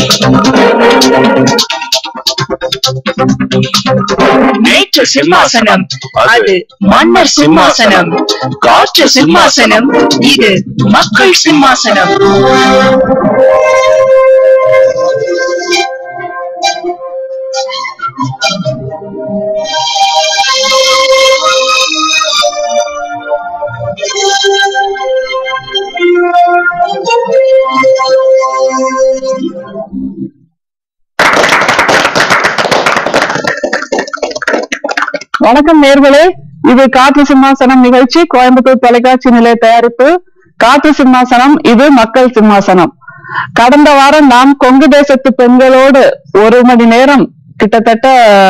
நேற்று சிம்மாசனம் அது மன்னர் சிம்மாசனம் காற்று சிம்மாசனம் இது மக்கள் சிம்மாசனம் வணக்கம் நேர்களே இது காற்று சிம்மாசனம் நிகழ்ச்சி கோயம்புத்தூர் தொலைக்காட்சி நிலைய தயாரிப்பு காற்று சிம்மாசனம் இது மக்கள் சிம்மாசனம் கடந்த வாரம் நாம் கொங்கு தேசத்து பெண்களோடு ஒரு மணி நேரம் கிட்டத்தட்ட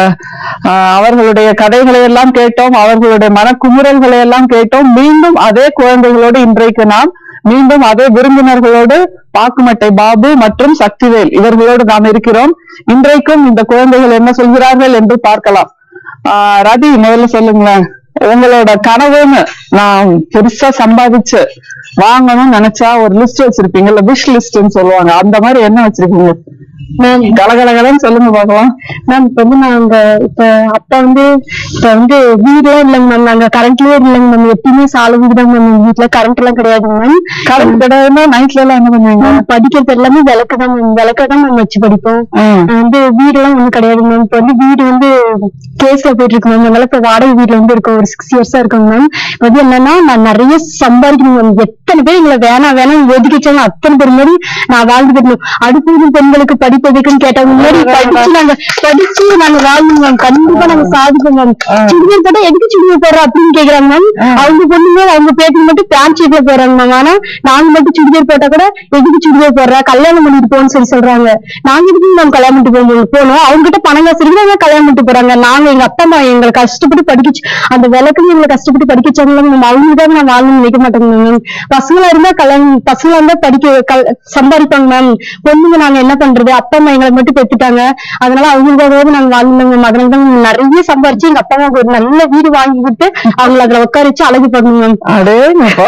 ஆஹ், அவர்களுடைய கதைகளை எல்லாம் கேட்டோம் அவர்களுடைய மனக்குமுறல்களை எல்லாம் கேட்டோம் மீண்டும் அதே குழந்தைகளோடு இன்றைக்கு நாம் மீண்டும் அதே விருந்தினர்களோடு பாக்குமட்டை பாபு மற்றும் சக்திவேல் இவர்களோடு நாம் இருக்கிறோம் இன்றைக்கும் இந்த குழந்தைகள் என்ன சொல்கிறார்கள் என்று பார்க்கலாம் ஆஹ் ரதி முதல்ல சொல்லுங்களேன் உங்களோட கனவுன்னு நான் பெருசா சம்பாதிச்சு வாங்கணும்னு நினைச்சா ஒரு லிஸ்ட் வச்சிருப்பீங்கல்ல விஷ் லிஸ்ட்னு சொல்லுவாங்க அந்த மாதிரி என்ன வச்சிருக்கீங்க மேம் கலகலகலன்னு சொல்லுங்க பார்க்கலாம் மேம் இப்ப வந்து நாங்க இப்ப அப்பா வந்து இப்ப வந்து வீடுலாம் இல்லைங்க மேம் நாங்க கரண்ட்லயே இல்லைங்க மேம் எப்பயுமே சாலை வீடு தான் மேம் எங்க வீட்டுல கரண்ட் எல்லாம் கிடையாதுங்க மேம் கரண்ட் கிடையாதுன்னா நைட்ல எல்லாம் என்ன பண்ணுவீங்க மேம் படிக்கிறது எல்லாமே விளக்கு தான் மேம் விளக்க தான் மேம் வச்சு படிப்போம் ம். அஹ் வந்து வீடெல்லாம் ஒண்ணும் கிடையாது மேம் இப்ப வந்து வீடு வந்து கேஸ்ல போயிட்டு இருக்கு மேம் அதனால இப்ப வாடகை வீட்டுல வந்து இருக்கோம் ஒரு சிக்ஸ் இயர்ஸா இருக்கோங்க மேம் இப்ப வந்து என்னன்னா நான் நிறைய சம்பாதிக்கணும் மேம் எத்தனை பேர் எங்களை வேணாம் வேணாம் ஒதுக்கி வச்சாங்க அத்தனை பேர் மாதிரி நான் வாழ்ந்து போயிடணும் அடுத்தது பெண்களுக்கு படிப்பு எதுக்குன்னு கேட்டாங்க முன்னாடி படிச்சு நாங்க படிச்சு நாங்க வாழ்ந்தோம் மேம் கண்டிப்பா நாங்க சாதிப்போம் மேம் சுடிதார் போட்டா எதுக்கு சுடிதார் போடுற அப்படின்னு கேக்குறாங்க மேம் அவங்க பொண்ணுங்க அவங்க பேட்டி மட்டும் பேண்ட் ஷீட்ல போறாங்க மேம் ஆனா நாங்க மட்டும் சுடிதார் போட்டா கூட எதுக்கு சுடிதார் போடுற கல்யாணம் பண்ணிட்டு போன்னு சொல்லி சொல்றாங்க நாங்க எதுக்கு மேம் கல்யாணம் பண்ணிட்டு போகணும் போனோம் அவங்க கிட்ட பணம் காசு இருக்கு நாங்க கல்யாணம் பண்ணிட்டு போறாங்க நாங்க எங்க அப்பா அம்மா எங்களை கஷ்டப்பட்டு படிக்கச்சு அந்த விளக்குன்னு எங்களை கஷ்டப்பட்டு படிக்க வச்சாங்களா மேம் அவங்களுக்காக நான் வாழணும்னு நினைக்க மாட்டேங்க மேம் பசங்களா இருந்தா கல்யாணம் பசங்களா இருந்தா படிக்க கல்- சம்பாதிப்பாங்க மேம் பொண்ணுங்க நாங்க என்ன பண்றது அப்பா அம்மா எங்களை மட்டும் பெத்துட்டாங்க அதனால அவங்களுக்காகவே நாங்க வாழ்ந்தோம் மேம் அதனால தான் நிறைய சம்பாரிச்சு எங்க அப்பா அம்மாவுக்கு ஒரு நல்ல வீடு வாங்கி கொடுத்து அவங்களை அதுல உட்கார வச்சு அழகு பண்ணணும் மேம் அடேங்கப்பா.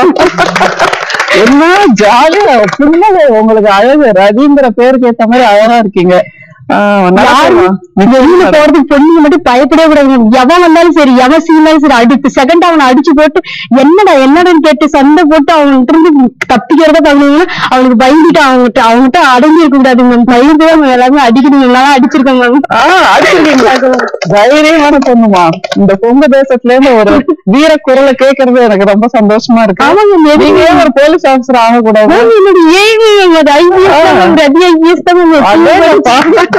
என்ன ஜாலியா புன்னகை உங்களுக்கு அழகு ரதிங்கிற பேருக்கு ஏத்த மாதிரி அழகா இருக்கீங்க ஆஹ் நல்லா யாருமே சொல்லலாம். வெளியில போறதுக்கு பொண்ணுங்க மட்டும் பயப்படவே கூடாது எவன் வந்தாலும் சரி எவன் சீனாலும் சரி அடுத்த செகண்ட் அவனை அடிச்சு போட்டு என்னடா என்னடான்னு கேட்டு சண்டை போட்டு அவன்கிட்ட இருந்து தப்பிக்கிறத பாத்தீங்கன்னா அவனுக்கு பயந்துட்டு அவங்ககிட்ட அவங்ககிட்ட அடங்கி இருக்க கூடாது மேம் பயந்து அவங்க எல்லாருமே அடிக்கணும் எல்லாம் அடிச்சிருக்காங்க மேம் ஆஹ் அடிச்சிருக்கீங்களா தைரியமான பொண்ணுமா இந்த கொங்கு தேசத்துல இருந்து ஒரு வீர குரலை கேக்குறது எனக்கு ரொம்ப சந்தோஷமா இருக்கு ஆமாங்க மேம் நீங்க ஏன் ஒரு போலீஸ் ஆபீசர் ஆகக்கூடாது மேம் என்னோட ஏவி அது ஐபிஎஸ் தான் மேம் ரதி ஐபிஎஸ் தான் மேம் அதேதான்ப்பா.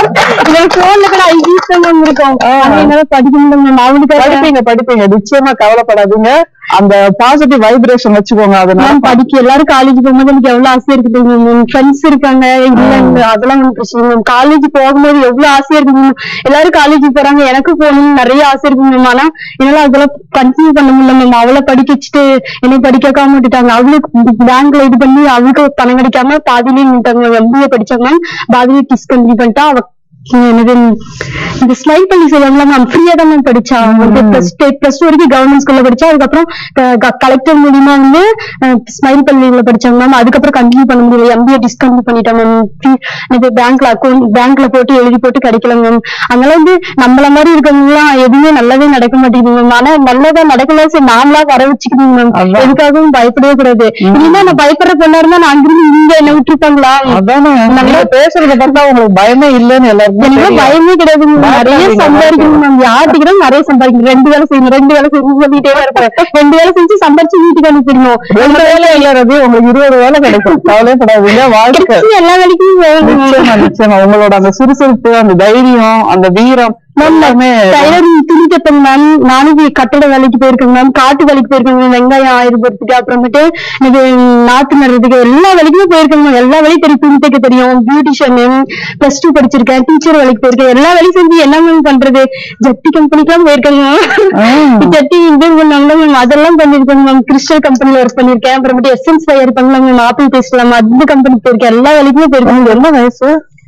போன்ல கூட ஐபிஎஸ் தான் மேம் இருக்கும் ஆனா என்னால படிக்க முடியல மேம் அவனுக்கு படிப்பீங்க படிப்பீங்க நிச்சயமா கவலைப்படாதீங்க அந்த பாசிட்டிவ் வைப்ரேஷன் வச்சுக்கோங்க அதனால நான் படிக்க எல்லாரும் காலேஜ் போகும்போது எனக்கு எவ்வளவு ஆசையா இருக்குது மேம் ஃப்ரெண்ட்ஸ் இருக்காங்க இல்ல அதெல்லாம் ஒண்ணும் பிரச்சனை மேம் காலேஜ் போகும்போது எவ்வளவு ஆசையா இருக்கு மேம் எல்லாரும் காலேஜ் போறாங்க எனக்கு போகணும்னு நிறைய ஆசை இருக்கு மேம் ஆனா என்னால அதெல்லாம் கண்டினியூ பண்ண முடியல மேம் அவளை படிக்க வச்சுட்டு என்னை படிக்க வைக்காம விட்டுட்டாங்க அவளுக்கு பேங்க்ல இது பண்ணி அவளுக்கு பணம் கிடைக்காம பாதியிலே நின்ட்டாங்க எம்பிஏ படிச்சாங்க மேம் பாதியிலே டிஸ்கண்டினியூ பண்ணிட்டா அவ என்னது இந்த ஸ்லைட் பண்ணி சொல்லுவாங்களா மேம் ஃப்ரீயா தான் மேம் படிச்சா வந்து பிளஸ் பிளஸ் டூ வரைக்கும் கவர்மெண்ட் ஸ்கூல்ல படிச்சா அதுக்கப்புறம் கலெக்டர் மூலியமா வந்து ஸ்மைல் பள்ளியில படிச்சாங்க மேம் அதுக்கப்புறம் கண்டினியூ பண்ண முடியல எம்பிஏ டிஸ்கண்டினியூ பண்ணிட்டேன் மேம் இது பேங்க்ல அக்கௌண்ட் பேங்க்ல போட்டு எழுதி போட்டு கிடைக்கல மேம் அதனால வந்து நம்மள மாதிரி இருக்கவங்கலாம் எதுவுமே நல்லதே நடக்க மாட்டேங்குது மேம் ஆனா நல்லதா நடக்கல சரி நாமளா வர வச்சுக்கணும் மேம் அதான். எதுக்காகவும் பயப்படவே கூடாது இல்லைன்னா நான் பயப்படுற பொண்ணா இருந்தா நான் அங்கிருந்து இங்க என்ன விட்டுருப்பாங்களா அதானே நல்லா பேசுறத பார்த்தா உங்களுக்கு பயமே இல்லைன்னு எல்லாருக்கும் எனக்கு தெரியும். பயமே கிடையாது மேம். நிறைய பயப்படாதீங்க, சம்பாதிக்கணும் மேம் யார்கிட்ட நிறைய சம்பாதிக்கணும் ரெண்டு வேலை செய்யணும் ரெண்டு வேலை செய்யணும் சொல்லிட்டே தான் இருப்பேன் ரெண்டு வேலை செஞ்சு சம்பாரிச்சு வீட்டுக்கு அனுப்பிடணும் ரெண்டு வேலை இல்ல ரவி உங்களுக்கு இருபது வேலை கிடைக்கும் கவலைப்படாதீங்க வாழ்க்கை கிடைச்சு எல்லா வேலைக்கும் போகணும் நிச்சயமா நிச்சயமா உங்களோட அந்த சுறுசுறுப்பு அந்த தைரியம் அந்த வீரம் எல்லாமே டைலரிங் துணி தைப்பேங்க மேம் நானும் வி- கட்டட வேலைக்கு போயிருக்கேங்க மேம் காட்டு வேலைக்கு போயிருக்கேங்க மேம் வெங்காயம் ஆயிரம் போறதுக்கு அப்புறமேட்டு இது நாத்து நடுறதுக்கு எல்லா வேலைக்குமே போயிருக்கேங்க மேம் எல்லா வேலையும் தெரியும் துணி தைக்க தெரியும் பியூட்டிஷியன் பிளஸ் டூ படிச்சிருக்கேன் டீச்சர் வேலைக்கு போயிருக்கேன் எல்லா வேலையும் செஞ்சு என்ன மேம் பண்றது ஜட்டி கம்பெனிக்கெல்லாம் போயிருக்கேங்க மேம் ஜட்டி இன்டர்வியூ பண்ணாங்களா மேம் அதெல்லாம் பண்ணிருக்கேங்க மேம் கிறிஸ்டல் கம்பெனில ஒர்க் பண்ணிருக்கேன் அப்புறமேட்டு எஸ்என்ஸ் ஃபயர் பண்ணலாம் மேம் ஆப்பிள் பேசலாம் அந்த கம்பெனிக்கு போயிருக்கேன் எல்லா வேலைக்குமே போயிருக்கேன் உங்களுக்கு என்ன வயசு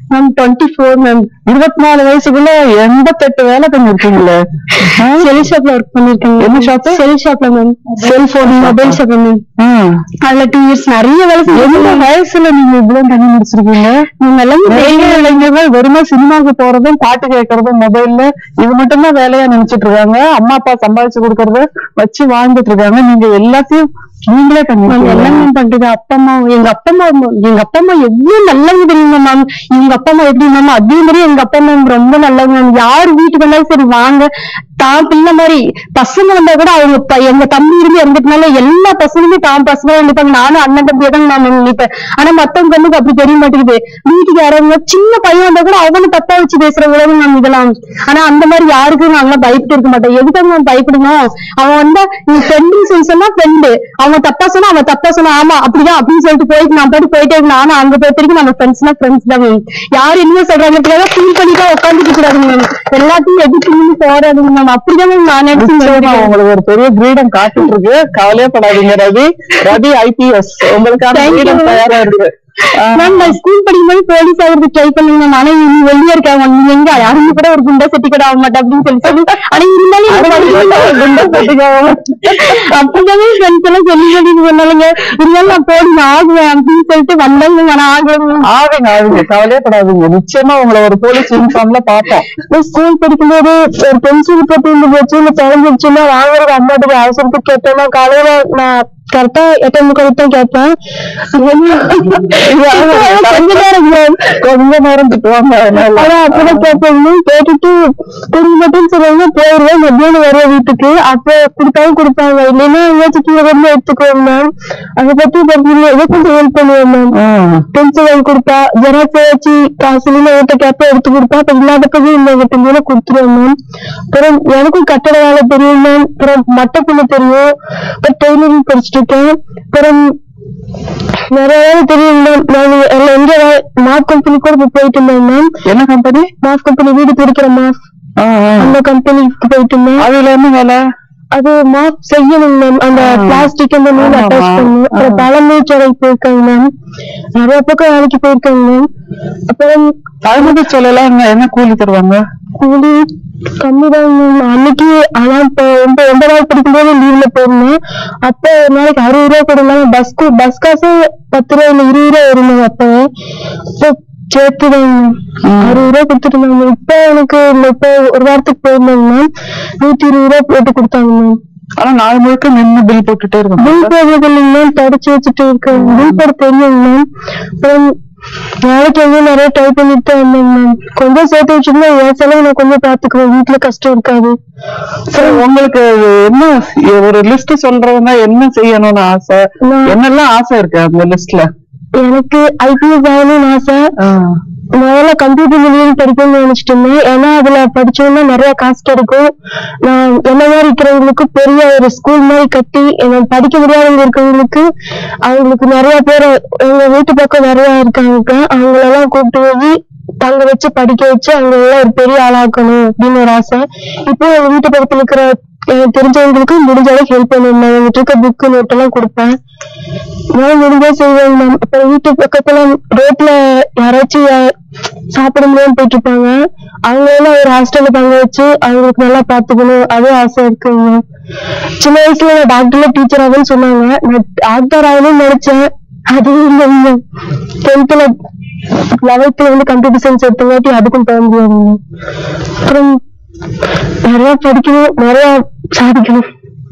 மேம் டுவெண்ட்டி ஃபோர் மேம் இருபத்தி நாலு வயசுக்குள்ள எண்பத்தெட்டு வேலை பண்ணிருக்கீங்களே செல் ஷாப்ல ஒர்க் பண்ணிருக்கேன் என்ன shop? செல் ஷாப்ல மேம் செல்போன் மொபைல் ஷாப்ல மேம் அதுல டூ இயர்ஸ் நிறைய வேலை எந்த செஞ்சேன் வயசுல நீங்க இவ்வளவு பண்ணி முடிச்சிருக்கீங்க மேம் எல்லாமே நிறைய இளைஞர்கள் வெறுமே சினிமாவுக்கு போறதும் பாட்டு கேட்கறதும் மொபைல்ல இது மட்டும்தான் வேலையா நினைச்சிட்டு இருக்காங்க அம்மா அப்பா சம்பாதிச்சு கொடுக்கறத வச்சு வாழ்ந்துட்டு இருக்காங்க நீங்க எல்லாத்தையும் நீங்களே மேம் பண்ணி எல்லாம் மேம் பண்றது அப்பா அம்மா எங்க அப்பா அம்மா எங்க அப்பா அம்மா எவ்வளவு நல்லவங்க தெரியுமா மேம் எங்க அப்பா அம்மா எப்படி மேம் அதே மாதிரி எங்க அப்பா அம்மா ரொம்ப நல்லவங்க மேம் யார் வீட்டுக்கு வந்தாலும் சரி வாங்க தான் பிள்ளை மாதிரி பசங்க வந்தா கூட அவங்க ப- எங்க தம்பி இருந்து இறந்துட்டனால எல்லா பசங்களுமே தான் பசங்க நினைப்பாங்க நானும் அண்ணன் தம்பியை தான் நான் நினைப்பேன் ஆனா மத்தவங்க கண்ணுக்கு அப்படி தெரிய மாட்டேங்குது வீட்டுக்கு யாராவது சின்ன பையன் வந்தா கூட அவனை தப்பா வச்சு பேசுற உலகம் மேம் இதெல்லாம் ஆனா அந்த மாதிரி யாருக்கும் நாங்களாம் பயப்பட்டு இருக்க மாட்டோம் எதுக்காக நான் பயப்படணும் அவன் வந்தா நீ ஃப்ரெண்டு சொல்லி சொன்னா ஃப்ரெண்டு அவன் தப்பா சொன்னா அவன் தப்பா சொன்னா ஆமா அப்படிதான் அப்படின்னு சொல்லிட்டு போயிட்டு நான் பாட்டு போயிட்டே இருக்கேன் நானும் அங்க போயிட்டு வரைக்கும் நம்ம ஃப்ரெண்ட்ஸ்னா ஃப்ரெண்ட்ஸ் தான் மேம் யார் என்ன சொல்றாங்க ஃபீல் பண்ணிட்டு உட்காந்துட்டு கூடாதுங்க மேம் எல்லாத்தையும் எதிர்த்து நின்னு போராடுங்க மேம் அப்படிதான் மேம் நான் நிச்சயமா நினைச்சு உங்களுக்கு ஒரு பெரிய கிரீடம் காத்துட்டு இருக்கு கவலையே படாதீங்க ரவி ரவி ஐபிஎஸ் உங்களுக்கான Thank you, கிரீடம் ma'am. தயாரா இருக்கு ஆஹ் மேம் நான் ஸ்கூல் படிக்கும்போது போலீஸ் ஆகிறது ட்ரை பண்ணுங்க மேம் ஆனா நீ வெளியே இருக்காங்க நீ எங்க யாருமே கூட ஒரு குண்டா செட்டி கூட ஆக மாட்டேன் அப்படின்னு சொல்லி சொல்லி ஆனா இருந்தாலும் அது எனக்கு மட்டும் இல்ல, ஒரு குண்டா செட்டிக்காக. அப்படிதானே ஃப்ரெண்ட்ஸ் எல்லாம் சொல்லி சொல்லி சொன்னாலுங்க இருந்தாலும் நான் போடி நான் ஆகுவேன் அப்படின்னு சொல்லிட்டு வந்தாங்க நான் ஆகுவேன் ஆகுங்க ஆகுங்க கவலையே படாதீங்க நிச்சயமா உங்களை ஒரு போலீஸ் யூனிஃபார்ம்ல பாப்போம் ஸ்கூல் படிக்கும்போது ஒரு பென்சில் போட்டு இருந்து போச்சு இல்ல தொலைஞ்சிருச்சுன்னா வாங்குறது அம்மாட்டுக்கு அவசரத்துக்கு கேட்டேன்னா காலையில நான் கரெக்டா எட்டே முக்கால் தான் கேட்பேன் கொஞ்ச நேரம் மேம் கொஞ்ச நேரம் திட்டுவாங்க அதனால. ஆனா அப்பதான் கேட்பேன் கேட்டுட்டு குடும்பத்தையும் சொல்லுவாங்க போயிருவேன் மத்தியானம் வருவேன் வீட்டுக்கு அப்ப கொடுத்தாலும் கொடுப்பாங்க இல்லைன்னா எங்கேயாச்சும் கீழே வந்து எடுத்துக்குவேன் மேம் அதை பத்தி பத்தி எதை கொஞ்சம் ஹெல்ப் பண்ணுவேன் மேம் ம். பென்சில் வாங்கி கொடுப்பா ஜெராக்ஸ் வச்சு காசு இல்லைன்னா வீட்டை கேப்ப எடுத்து கொடுப்பா அப்ப இல்லாதப்பவே இந்த எட்டு கொடுத்துருவேன் மேம் அப்புறம் எனக்கும் கட்டட வேலை தெரியும் மேம் அப்புறம் மட்டை பண்ண தெரியும் அப்புறம் டெய்லரிங் படிச்சுட்டு இருக்கேன் அப்புறம் நிறைய வேலை தெரியும் மேம் நான் எல்லாம் எங்க மாஃப் கம்பெனி கூட இப்ப போயிட்டு இருந்தேன் மேம் என்ன கம்பெனி மாஃப் கம்பெனி வீடு துடிக்கிற மாஃப் அந்த கம்பெனிக்கு போயிட்டு இருந்தேன் அதுல என்ன வேலை அது மாஃப் செய்யணும் மேம் அந்த ஆ. பிளாஸ்டிக் அந்த நூல் ஆமா, அட்டாச் ஆமா. பண்ணணும் அப்புறம் ஆ. தலைமைச்சரை போயிருக்காங்க மேம் நிறைய பக்கம் வேலைக்கு போயிருக்காங்க மேம் அப்புறம் பழமுதி சொல்லலாம் என்ன என்ன கூலி தருவாங்க கூலி கம்மிதான் மேம் அன்னைக்கு ஆனா இப்ப ரொம்ப ஒன்பதாவது படிக்கும்போது லீவ்ல போயிருந்தேன் அப்ப ஒரு நாளைக்கு அறுபது ரூபா கொடுங்க பஸ் பஸ் காசு பத்து ரூபா இல்ல இருபது ரூபா வருங்க அப்பவே அப்போ சேர்த்துதான் அறுபது ரூபா கொடுத்துட்டு இருந்தாங்க இப்ப எனக்கு இந்த இப்ப ஒரு வாரத்துக்கு போயிருந்தாங்க மேம் நூத்தி இருபது ரூபா போட்டு கொடுத்தாங்க மேம் ஆனா நாள் முழுக்க நின்னு பில் போட்டுட்டே இருக்கணும் பில் போடுறது இல்லைங்க மேம் தொடச்சு வச்சுட்டு இருக்கேன் பில் போட தெரியும் மேம் அப்புறம் வேலைக்கு வந்து நிறைய ட்ரை பண்ணிட்டு தான் வந்தேன் மேம் கொஞ்சம் சேர்த்து வச்சுருந்தா என் செலவு நான் கொஞ்சம் பாத்துக்குவேன் வீட்டுல கஷ்டம் இருக்காது சரி உங்களுக்கு என்ன ஒரு லிஸ்ட் சொல்றதுன்னா என்ன செய்யணும்னு ஆசை நான் என்னெல்லாம் ஆசை இருக்கு அந்த லிஸ்ட்ல எனக்கு ஐபிஎஸ் ஆகணும்னு ஆசை முதல்ல கம்ப்யூட்டர் இன்ஜினியரிங் படிக்கணும்னு நினைச்சிட்டு இருந்தேன் ஏன்னா அதுல படிச்சோம்னா நிறைய காசு கிடைக்கும் நான் என்ன மாதிரி இருக்கிறவங்களுக்கு பெரிய ஒரு ஸ்கூல் மாதிரி கட்டி என்ன படிக்க முடியாதவங்க இருக்கிறவங்களுக்கு அவங்களுக்கு நிறைய பேர் எங்க வீட்டு பக்கம் நிறைய இருக்காங்க அவங்களெல்லாம் கூப்பிட்டு போய் தங்க வச்சு படிக்க வச்சு அவங்க எல்லாம் ஒரு பெரிய ஆளாக்கணும் அப்படின்னு ஒரு ஆசை இப்போ எங்க வீட்டு பக்கத்துல இருக்கிற எனக்கு தெரிஞ்சவங்களுக்கு முடிஞ்ச அளவுக்கு ஹெல்ப் பண்ணுவேன் நான் எங்கிட்ட இருக்க புக்கு நோட் எல்லாம் கொடுப்பேன் நான் முடிஞ்சா செய்வேன் மேம் அப்புறம் வீட்டு பக்கத்துல ரோட்ல யாராச்சும் யா- சாப்பிட முடியாம போயிட்டு இருப்பாங்க அவங்க எல்லாம் ஒரு ஹாஸ்டல்ல தங்க வச்சு அவங்களுக்கு நல்லா பாத்துக்கணும் அதே ஆசை இருக்குங்க சின்ன வயசுல நான் டாக்டர்ல டீச்சர் ஆகும்னு சொன்னாங்க நான் டாக்டர் ஆகணும்னு நினைச்சேன் அதுவும் இல்லைங்க டென்த்ல லெவல்த்ல வந்து கம்ப்யூட்டர் சயின்ஸ் எடுத்தங்காட்டி அதுக்கும் போக முடியாது அப்புறம் நிறைய படிக்கணும் நிறைய சாதிக்கணும்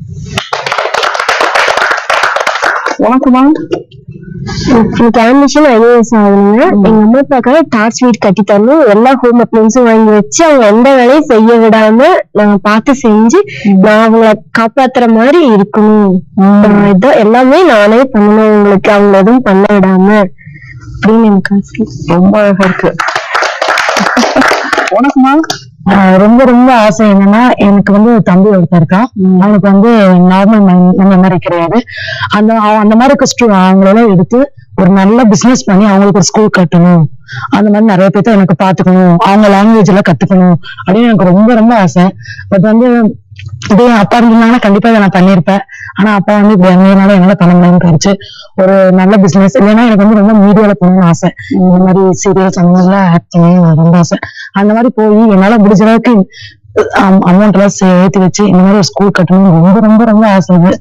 உனக்குமா எனக்கு ஆம்பிஷன் ஐஏஎஸ் ஆகணுங்க எங்க அம்மா அப்பாக்காக டார்ச் வீட் கட்டி தரணும் எல்லா ஹோம் அப்ளைன்ஸும் வாங்கி வச்சு அவங்க எந்த வேலையும் செய்ய விடாம நான் பார்த்து செஞ்சு நான் அவங்கள காப்பாத்துற மாதிரி இருக்கணும் நான் இதான் எல்லாமே நானே பண்ணணும் அவங்களுக்கு அவங்கள எதுவும் பண்ண விடாம அப்படின்னு எனக்கு ஆசை ரொம்ப அழகா இருக்கு உனக்குமா ஆஹ் ரொம்ப ரொம்ப ஆசை என்னன்னா எனக்கு வந்து ஒரு தம்பி ஒருத்தர் இருக்கான் அவனுக்கு வந்து நார்மல் அந்த மாதிரி கிடையாது அந்த அவன் அந்த மாதிரி இருக்க ஸ்டூ அவங்களெல்லாம் எடுத்து ஒரு நல்ல பிசினஸ் பண்ணி அவங்களுக்கு ஒரு ஸ்கூல் கட்டணும் அந்த மாதிரி நிறைய பேர்த்த எனக்கு பாத்துக்கணும் அவங்க லாங்குவேஜ் எல்லாம் கத்துக்கணும் அப்படின்னு எனக்கு ரொம்ப ரொம்ப ஆசை பட் வந்து இதே அப்பா இருந்தாங்கன்னா கண்டிப்பா இதை நான் பண்ணிருப்பேன் ஆனா அப்பா வந்து இப்படி இருந்ததுனால என்னால பண்ண முடியாம போயிடுச்சு ஒரு நல்ல பிசினஸ் இல்லைன்னா எனக்கு வந்து ரொம்ப மீடியால போகணும்னு ஆசை இந்த மாதிரி சீரியல்ஸ் அந்த மாதிரிலாம் ஆக்ட் பண்ணி ரொம்ப ஆசை அந்த மாதிரி போய் என்னால முடிஞ்ச அளவுக்கு அமௌண்ட் எல்லாம் சேர்த்து வச்சு இந்த மாதிரி ஒரு ஸ்கூல் கட்டணும் ரொம்ப ரொம்ப ரொம்ப ஆசை இது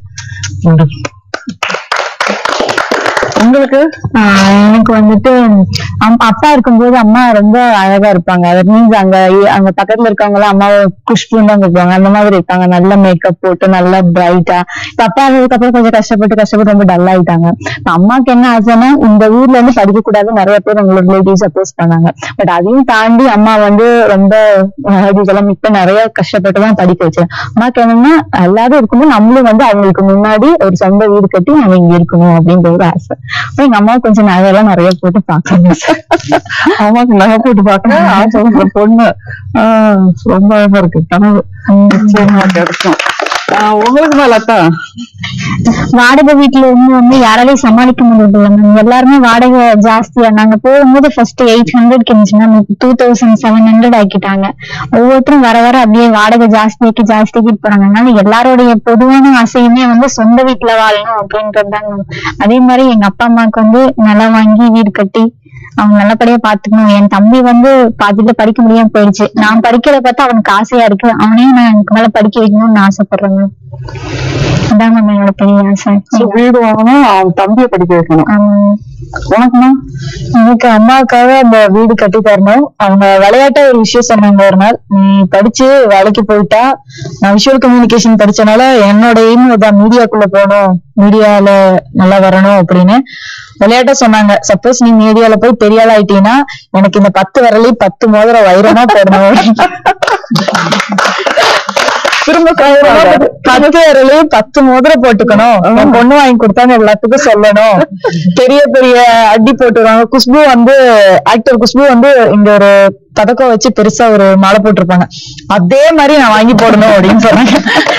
உங்களுக்கு ஆஹ் எனக்கு வந்துட்டு அம்- அப்பா இருக்கும்போது அம்மா ரொம்ப அழகா இருப்பாங்க அது மீன்ஸ் அங்க அங்க பக்கத்துல இருக்கவங்க எல்லாம் அம்மாவை குஷ்புன்னு தான் கூப்பிடுவாங்க அந்த மாதிரி இருப்பாங்க நல்ல மேக்கப் போட்டு நல்லா பிரைட்டா இப்ப அப்பா ஆனதுக்கு அப்புறம் கொஞ்சம் கஷ்டப்பட்டு கஷ்டப்பட்டு ரொம்ப டல் ஆயிட்டாங்க இப்ப அம்மாக்கு என்ன ஆசைன்னா இந்த ஊர்ல இருந்து படிக்க கூடாது நிறைய பேர் எங்களோட ரிலேட்டிவ்ஸ் அப்போஸ் பண்ணாங்க பட் அதையும் தாண்டி அம்மா வந்து ரொம்ப அஹ், இதெல்லாம் இப்ப நிறைய கஷ்டப்பட்டு தான் படிக்க வச்சேன் அம்மாக்கு என்னன்னா எல்லாரும் இருக்கும்போது நம்மளும் வந்து அவங்களுக்கு முன்னாடி ஒரு சொந்த வீடு கட்டி நம்ம இங்க இருக்கணும் அப்படின்ற ஒரு ஆசை அப்ப எங்க அம்மா கொஞ்சம் நகையெல்லாம் நிறைய போட்டு பாக்காங்க அம்மாக்கு நகை போட்டு பார்க்க ஆசை உள்ள பொண்ணு ஆஹ் ரொம்ப அழகா இருக்கு கனவு நிச்சயமா கிடைக்கும் ஆஹ் உங்களுக்கு தான் லதா வாடகை வீட்டுல இருந்து வந்து யாராலையும் சமாளிக்க முடியல மேம் எல்லாருமே வாடகை ஜாஸ்தியா நாங்க போகும்போது ஃபர்ஸ்ட் எயிட் ஹண்ட்ரட் இருந்துச்சுன்னா டூ தௌசண்ட் செவன் ஹண்ட்ரட் ஆக்கிட்டாங்க ஒவ்வொருத்தரும் வர வர அப்படியே வாடகை ஜாஸ்தியாக்கி ஜாஸ்தியாக்கி போறாங்க அதனால எல்லாருடைய பொதுவான ஆசையுமே வந்து சொந்த வீட்டுல வாழணும் அப்படின்றதுதாங்க ma'am. அதே மாதிரி எங்க அப்பா அம்மாவுக்கு வந்து நிலம் வாங்கி வீடு கட்டி அவங்க நல்லபடியா பாத்துக்கணும் என் தம்பி வந்து பாதியில படிக்க முடியாம போயிடுச்சு நான் படிக்கிறத பார்த்தா அவனுக்கு ஆசையா இருக்கு அவனையும் நான் எனக்கு மேல படிக்க வைக்கணும்னு ஆசைப்படுறேன் ma'am. அதான் மேம் என்னோட பெரிய ஆசை So, வீடு வாங்கணும் அவன் தம்பியை படிக்க வைக்கணும் ஆமாம். உனக்குமா எனக்கு அம்மாவுக்காக அந்த வீடு கட்டி தரணும் அவங்க விளையாட்டா ஒரு விஷயம் சொன்னாங்க ஒரு நாள் நீ படிச்சு வேலைக்கு போயிட்டா நான் விஷுவல் கம்யூனிகேஷன் படிச்சனால என்னோட எய்ம் இதான் மீடியாக்குள்ள போகணும் மீடியால நல்லா வரணும் அப்படின்னு விளையாட்டா சொன்னாங்க சப்போஸ் நீ மீடியால போய் பெரிய ஆள் ஆயிட்டீங்கன்னா எனக்கு இந்த பத்து விரலையும் பத்து மோதிரம் வைரமா போடணும் திரும்ப சொல்றாங்க. பத்து விரலையும் பத்து மோதிரம் போட்டுக்கணும் என் பொண்ணு வாங்கி கொடுத்தாங்க எல்லாத்துக்கும் சொல்லணும் பெரிய பெரிய அடி போட்டுருவாங்க குஷ்பு வந்து ஆக்டர் குஷ்பு வந்து இங்க ஒரு பதக்கம் வச்சு பெருசா ஒரு மாலை போட்டிருப்பாங்க அதே மாதிரி நான் வாங்கி போடணும் அப்படின்னு சொன்னாங்க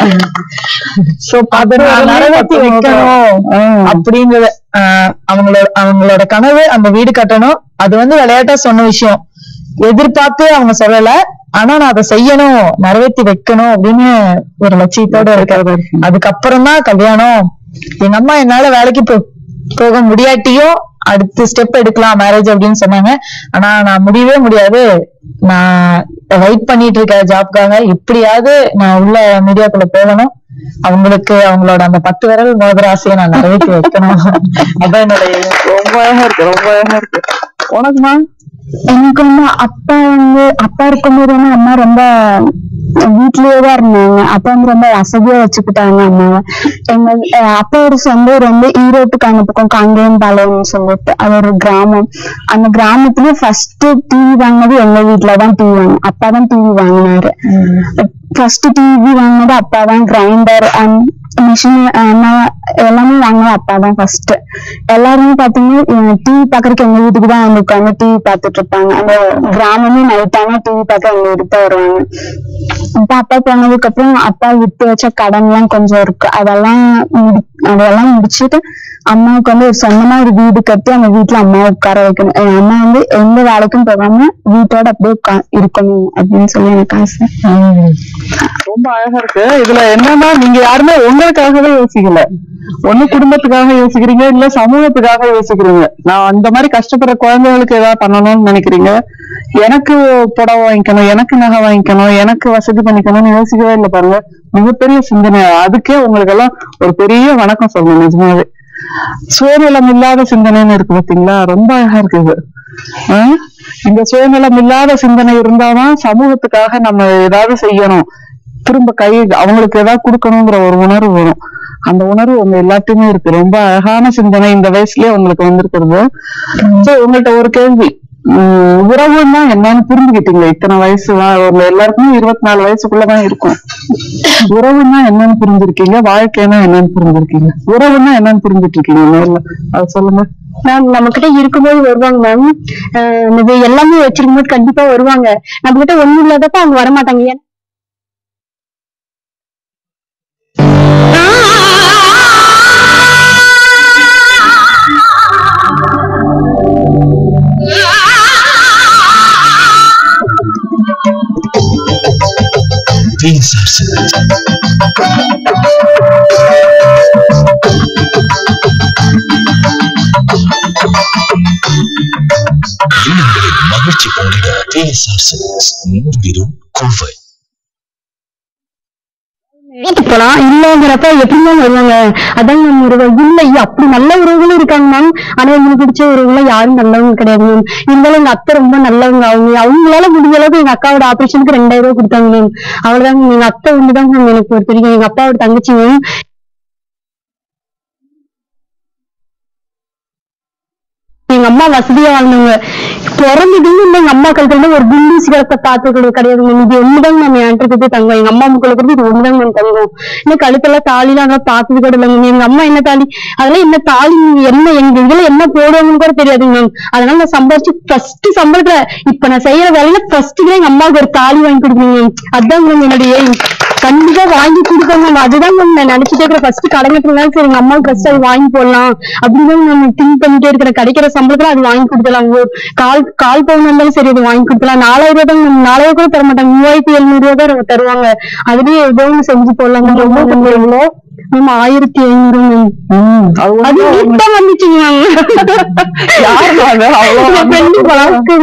சோ அதை நான் நிறைவேற்றி வைக்கணும் அப்படிங்கறது ஆஹ் அவங்களோட அவங்களோட கனவு அந்த வீடு கட்டணும் அது வந்து விளையாட்டா சொன்ன விஷயம் எதிர்பார்த்து அவங்க சொல்லல ஆனா நான் அதை செய்யணும் நிறைவேற்றி வைக்கணும் அப்படின்னு ஒரு லட்சியத்தோட இருக்காரு அதுக்கப்புறம் தான் கல்யாணம் எங்க அம்மா என்னால வேலைக்கு போ- போக முடியாட்டியும் அடுத்த ஸ்டெப் எடுக்கலாம் மேரேஜ் அப்படின்னு சொன்னாங்க ஆனா நான் முடியவே முடியாது நான் வெயிட் பண்ணிட்டு இருக்க ஜாப்காக எப்படியாவது நான் உள்ள மீடியாக்குள்ள போகணும் அவங்களுக்கு அவங்களோட அந்த பத்து விரல் மோதிர ஆசையை நான் நிறைவேற்றி வைக்கணும் அதான் என்னோட aim. ரொம்ப அழகா இருக்கு ரொம்ப அழகா இருக்கு உனக்குமா எனக்கு வந்து அப்பா வந்து அப்பா இருக்கும்போது வந்து அம்மா ரொம்ப வீட்லயே தான் இருந்தாங்க அப்பா வந்து ரொம்ப வசதியா வச்சுக்கிட்டாங்க அம்மாவை எங்க அஹ் அப்பாவோட சொந்த ஊர் வந்து ஈரோட்டுக்கு அந்த பக்கம் காங்கேயம் பாளையம்னு சொல்லிட்டு அது ஒரு கிராமம் அந்த கிராமத்துல ஃபர்ஸ்ட் டிவி வாங்கினது எங்க வீட்டுலதான் டிவி வாங்க அப்பா தான் டிவி வாங்கினாரு ஃபர்ஸ்ட் டிவி வாங்கினது அப்பா தான் கிரைண்டர் அண்ட் மிஷின் எல்லாமே வாங்கினது அப்பா தான் ஃபர்ஸ்ட் எல்லாருமே பாத்தீங்கன்னா டிவி பாக்குறதுக்கு எங்க வீட்டுக்கு தான் வந்து உட்காந்து டிவி பார்த்துட்டு இருப்பாங்க அந்த கிராமமே நைட் ஆனா டிவி பார்க்க எங்க வீட்டுக்கு தான் வருவாங்க இப்ப அப்பா போனதுக்கு அப்புறம் அப்பா விட்டு வச்ச கடன் எல்லாம் கொஞ்சம் இருக்கு அதெல்லாம் முடி- அதெல்லாம் முடிச்சுட்டு அம்மாவுக்கு வந்து ஒரு சொந்தமா ஒரு வீடு கட்டி அந்த வீட்டுல அம்மாவை உட்கார வைக்கணும் என் அம்மா வந்து எந்த வேலைக்கும் போகாம வீட்டோட அப்படியே உட்கா- இருக்கணும் அப்படின்னு சொல்லி எனக்கு ஆசை ரொம்ப அழகா இருக்கு இதுல என்னன்னா நீங்க யாருமே உங்களுக்காகவே யோசிக்கல ஒண்ணு குடும்பத்துக்காக யோசிக்கிறீங்க இல்ல சமூகத்துக்காக யோசிக்கிறீங்க நான் அந்த மாதிரி கஷ்டப்படுற குழந்தைகளுக்கு ஏதாவது பண்ணணும்னு நினைக்கிறீங்க எனக்கு புடவை வாங்கிக்கணும் எனக்கு நகை வாங்கிக்கணும் எனக்கு வசதி பண்ணிக்கணும்னு யோசிக்கவே இல்லை பாருங்க மிகப்பெரிய சிந்தனை அதுக்கே உங்களுக்கு எல்லாம் ஒரு பெரிய வணக்கம் சொல்லணும் நிஜமாவே சுயநலம் இல்லாத சிந்தனைன்னு இருக்கு பாத்தீங்களா ரொம்ப அழகா இருக்கு இது ஆஹ் இந்த சுயநலம் இல்லாத சிந்தனை இருந்தாதான் சமூகத்துக்காக நம்ம ஏதாவது செய்யணும் திரும்ப கை அவங்களுக்கு ஏதாவது கொடுக்கணுங்கிற ஒரு உணர்வு வரும் அந்த உணர்வு உங்க எல்லாத்தையுமே இருக்கு ரொம்ப அழகான சிந்தனை இந்த வயசுலயே உங்களுக்கு வந்திருக்கிறது சோ உங்கள்ட்ட ஒரு கேள்வி உம் உறவுன்னா என்னன்னு புரிஞ்சுக்கிட்டீங்க இத்தனை வயசு வா- ஒரு எல்லாருக்குமே இருபத்தி நாலு வயசுக்குள்ளதான் இருக்கும் உறவுன்னா என்னன்னு புரிஞ்சிருக்கீங்க வாழ்க்கைன்னா என்னன்னு புரிஞ்சிருக்கீங்க உறவுன்னா என்னன்னு புரிஞ்சுட்டு இருக்கீங்க நேர்ல அதை சொல்லுங்க மேம் நம்ம கிட்ட இருக்கும்போது வருவாங்க மேம் இது எல்லாமே வச்சிருக்கும்போது கண்டிப்பா வருவாங்க நம்ம கிட்ட ஒண்ணும் இல்லாதப்ப அவங்க வரமாட்டாங்க ஏன் பிஎஸ்ஆர் சில்க்ஸ் இல்லங்களில் மகிழ்ச்சி பொங்கிட பிஎஸ்ஆர் சில்க்ஸ் மூன்றிலும் கோவை வீட்டுக்கு போலாம் இல்லங்கிறப்ப எப்படிதான் வருவாங்க அதான் நம்ம உறவு இல்ல ஐயோ, அப்படி நல்ல உறவுகளும் இருக்காங்க மேம் ஆனா எங்களுக்கு பிடிச்ச உறவுகள் யாரும் நல்லவங்க கிடையாது மேம் இருந்தாலும் எங்க அத்தை ரொம்ப நல்லவங்க அவங்க அவங்களால முடிஞ்ச அளவுக்கு எங்க அக்காவோட ஆபரேஷனுக்கு ரெண்டாயிரம் ரூபாய் கொடுத்தாங்க மேம் அவ்வளவுதான் எங்க அத்தை ஒண்ணுதான் மேம் எனக்கு பொறுத்த வரைக்கும் எங்க அப்பாவோட தங்கச்சி மேம் எங்க அம்மா வசதியா வாழ்ந்தவங்க பிறந்ததுன்னு இல்லை எங்க அம்மா கழுத்துல ஒரு குண்டூசி கிடக்க பார்த்தது கிடையாது மேம் இது ஒண்ணுதாங்க நம்ம என்கிட்ட தங்கம் எங்க அம்மா முக்கள் இருக்கிறது இது ஒண்ணுதாங்க மேம் தங்கம் இன்னும் கழுத்தெல்லாம் தாலிலாம் அதெல்லாம் பார்த்தது கூட இல்லைங்க மேம் எங்க அம்மா என்ன தாலி அதெல்லாம் என்ன தாலி என்ன எங்க இதுல என்ன போடுவாங்கன்னு கூட தெரியாதுங்க மேம் அதனால நான் சம்பாரிச்சு ஃபர்ஸ்ட் சம்பளத்துல இப்ப நான் செய்யற வேலையில ஃபர்ஸ்ட் எங்க அம்மாவுக்கு ஒரு தாலி வாங்கி கொடுக்கணும் மேம் அதான் மேம் என்னுடைய aim. கண்டிப்பா வாங்கி கொடுக்கணும் மேம் அதுதான் மேம் நான் நினைச்சிட்டே இருக்கிறேன் ஃபர்ஸ்ட் கடங்கட்டுனாலும் சரி எங்க அம்மாவுக்கு ஃபர்ஸ்ட் அது வாங்கி போடலாம் அப்படின்னு நான் திங்க் பண்ணிட்டே இருக்கிறேன் கிடைக்கிற சம்பளத்துல அது வாங்கி கொடுக்கலாம் ஒரு கால் கால் பவுன் இருந்தாலும் சரி அது வாங்கி கொடுக்கலாம் நாலாயிரம் ரூபாய் தான் மேம் நாலாயிரம் கூட தர மாட்டாங்க மூவாயிரத்தி எழுநூறு ரூபாய் தான் தருவாங்க அதுலயே ஏதோ ஒண்ணு செஞ்சு போடலாம் மேம் ரொம்ப எவ்வளோ மேம் ஆயிரத்தி ஐநூறு மேம் ம், அது அது ஒண்ணும் இப்ப வந்துச்சுங்க யாரு அது? அவ்வளவு ஃப்ரெண்டு பழக்கு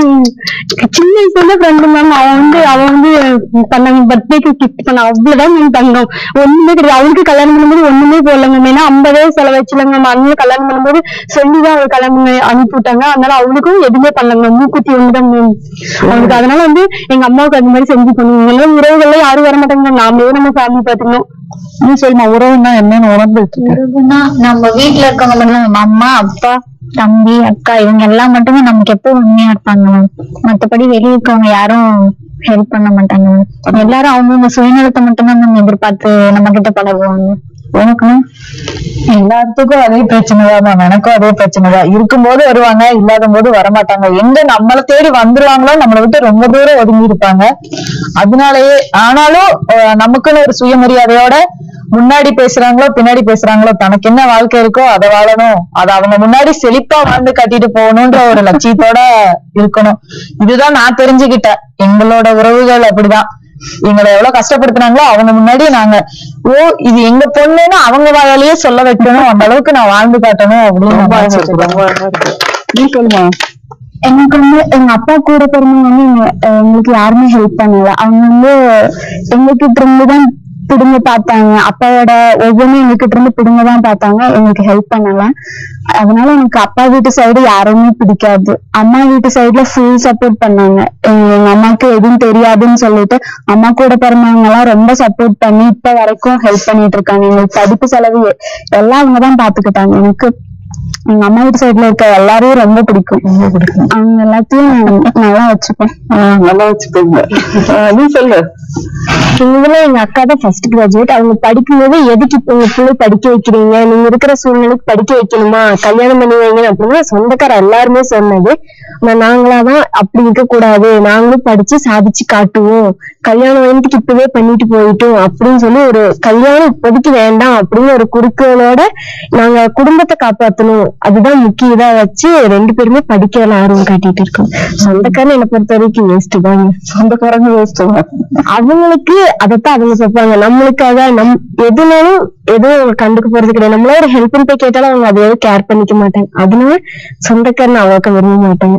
சின்ன வயசுல ஃப்ரெண்டு மேம் அவன் வந்து அவன் வந்து பண்ணாங்க பர்த்டேக்கு கிஃப்ட் பண்ண அவ்வளவுதான் மேம் தங்கம் ஒண்ணுமே கிடையாது அவளுக்கு கல்யாணம் பண்ணும்போது ஒண்ணுமே போடல மேம் ஏன்னா ஐம்பதே செலவச்சுலங்க மேம் அண்ணன் கல்யாணம் பண்ணும்போது சொல்லிதான் அவள் கல்யாணம் பண்ணி அனுப்பி விட்டாங்க அதனால அவளுக்கும் எதுவுமே பண்ணலங்க மேம் மூக்குத்தி ஒண்ணுதான் மேம் அவளுக்கு அதனால வந்து எங்க அம்மாவுக்கு அந்த மாதிரி செஞ்சு பண்ணுவாங்க எல்லாம் உறவுகள்ல யாரும் வர மாட்டாங்க மேம் நாமளே நம்ம ஃபேமிலி பாத்துக்கணும் நீ சொல்லுமா உறவுன்னா என்னன்னு உணர்ந்துட்டு இருக்க உறவுனா நம்ம வீட்ல இருக்கவங்க மட்டும் நம்ம அம்மா அப்பா தம்பி அக்கா இவங்க எல்லாம் மட்டுமே நமக்கு எப்போ உண்மையா இருப்பாங்க மேம் மத்தபடி வெளிய இருக்கவங்க யாரும் ஹெல்ப் பண்ண மாட்டாங்க மேம் எல்லாரும் அவங்கவுங்க சுயநலத்தை மட்டும்தான் நம்ம எதிர்பார்த்து நம்ம கிட்ட பழகுவாங்க உனக்கு எல்லாத்துக்கும் அதே பிரச்சனை தான் எனக்கும் அதே பிரச்சனை தான் இருக்கும்போது வருவாங்க இல்லாத போது வரமாட்டாங்க எங்க நம்மளை தேடி வந்துருவாங்களோ நம்மளை விட்டு ரொம்ப தூரம் ஒதுங்கி இருப்பாங்க அதனாலயே ஆனாலும் அஹ், நமக்குன்னு ஒரு சுயமரியாதையோட முன்னாடி பேசுறாங்களோ பின்னாடி பேசுறாங்களோ தனக்கு என்ன வாழ்க்கை இருக்கோ அதை வாழணும் அதை அவங்க முன்னாடி செழிப்பா வாழ்ந்து கட்டிட்டு போகணும்ன்ற ஒரு லட்சியத்தோட இருக்கணும் இதுதான் நான் தெரிஞ்சுக்கிட்டேன் எங்களோட உறவுகள் அப்படிதான் எங்களை எவ்வளவு கஷ்டப்படுத்துனாங்களோ அவங்க முன்னாடி நாங்க ஓ இது எங்க பொண்ணுன்னு அவங்க வாயாலேயே சொல்ல வைக்கணும் அந்த அளவுக்கு நான் வாழ்ந்து காட்டணும் அப்படின்னு ரொம்ப நான் அழகா இருக்கு, நினைச்சிருக்கேன். ரொம்ப அழகா இருக்கு. நீ சொல்லுமா எனக்கு வந்து எங்க அப்பா கூட பிறந்தவங்க வந்து எங்க- அஹ் எங்களுக்கு யாருமே ஹெல்ப் பண்ணல அவங்க வந்து எங்ககிட்ட இருந்து தான் பிடுங்க பார்த்தாங்க அப்பாவோட ஒவ்வொன்றும் எங்ககிட்ட இருந்து பிடுங்க தான் பார்த்தாங்க எங்களுக்கு ஹெல்ப் பண்ணல அதனால எனக்கு அப்பா வீட்டு சைடு யாருமே பிடிக்காது அம்மா வீட்டு சைடுல ஃபுல் சப்போர்ட் பண்ணாங்க எங்க எங்க அம்மாக்கு எதுவும் தெரியாதுன்னு சொல்லிட்டு அம்மா கூட பிறந்தவங்க எல்லாம் ரொம்ப சப்போர்ட் பண்ணி இப்ப வரைக்கும் ஹெல்ப் பண்ணிட்டு இருக்காங்க எங்களுக்கு படிப்பு செலவு எல்லாம் அவங்க தான் பாத்துக்கிட்டாங்க எனக்கு எங்க அம்மா வீட்டு சைடுல இருக்க எல்லாரையும் ரொம்ப பிடிக்கும் ரொம்ப பிடிக்கும் அவங்க எல்லாத்தையும் நல்லா வச்சுப்பேன் ஆஹ் நல்லா வச்சுக்கோங்க ஆஹ் நீ சொல்லு இதுல எங்க அக்கா தான் ஃபர்ஸ்ட் கிராஜுவேட் அவங்க படிக்கும்போது எதுக்கு இப்ப உங்க பிள்ளை படிக்க வைக்கிறீங்க நீங்க இருக்கிற சூழ்நிலைக்கு படிக்க வைக்கணுமா கல்யாணம் பண்ணி வைங்க அப்படின்னு சொந்தக்கார எல்லாருமே சொன்னது ஆனா நாங்களாதான் அப்படி இருக்க கூடாது நாங்களும் படிச்சு சாதிச்சு காட்டுவோம் கல்யாணம் வந்துட்டு இப்பவே பண்ணிட்டு போயிட்டோம் அப்படின்னு சொல்லி ஒரு கல்யாணம் இப்போதைக்கு வேண்டாம் அப்படின்னு ஒரு குறிக்கோளோட நாங்க குடும்பத்தை காப்பாத்தணும் அதுதான் முக்கிய இதா வச்சு ரெண்டு பேருமே படிக்க ஆர்வம் காட்டிட்டு இருக்கோம் சொந்தக்காரன் என்னை பொறுத்த வரைக்கும் வேஸ்ட் தாங்க சொந்தக்காரங்க யோசிச்சுங்க அவங்களுக்கு அதைத்தான் அவங்க சொல்றாங்க நம்மளுக்கு அதான் நம் எதுனாலும் எதுவும் அவங்க கண்டுக்க போறது கிடையாது நம்மள ஒரு ஹெல்ப் போய் கேட்டாலும் அவங்க அதை எதுவும் கேர் பண்ணிக்க மாட்டாங்க அதனால சொந்தக்காரன் அவ்வளோக்க விரும்ப மாட்டாங்க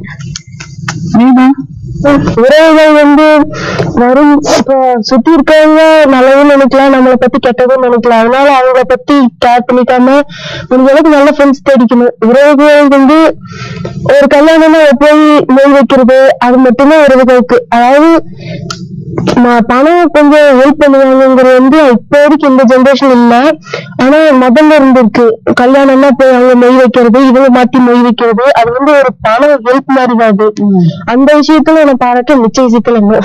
உறவுகள் வந்து வரும் இப்போ சுத்தி இருக்கவங்க நல்லதும் நினைக்கலாம் நம்மளை பத்தி கெட்டதும் நினைக்கலாம் அதனால அவங்கள பத்தி கேர் பண்ணிக்காம முடிஞ்ச அளவுக்கு நல்ல ஃப்ரெண்ட்ஸ் தேடிக்கணும் உறவுகள் வந்து ஒரு கல்யாணம்னா போய் மொய் வைக்கிறது அது மட்டுமே உறவுகளுக்கு அதாவது ம- பணம் கொஞ்சம் ஹெல்ப் பண்ணுவாங்கங்கிறது வந்து இப்போதைக்கு இந்த ஜெனரேஷன் இல்ல ஆனா முதல்ல இருந்திருக்கு கல்யாணம்னா போய் அவங்க மொய் வைக்கிறது இவங்க மாத்தி மொய் வைக்கிறது அது வந்து ஒரு பணம் ஹெல்ப் மாதிரி தான் அது அந்த விஷயத்துல நான் பாராட்ட மிச்ச விஷயத்துல no.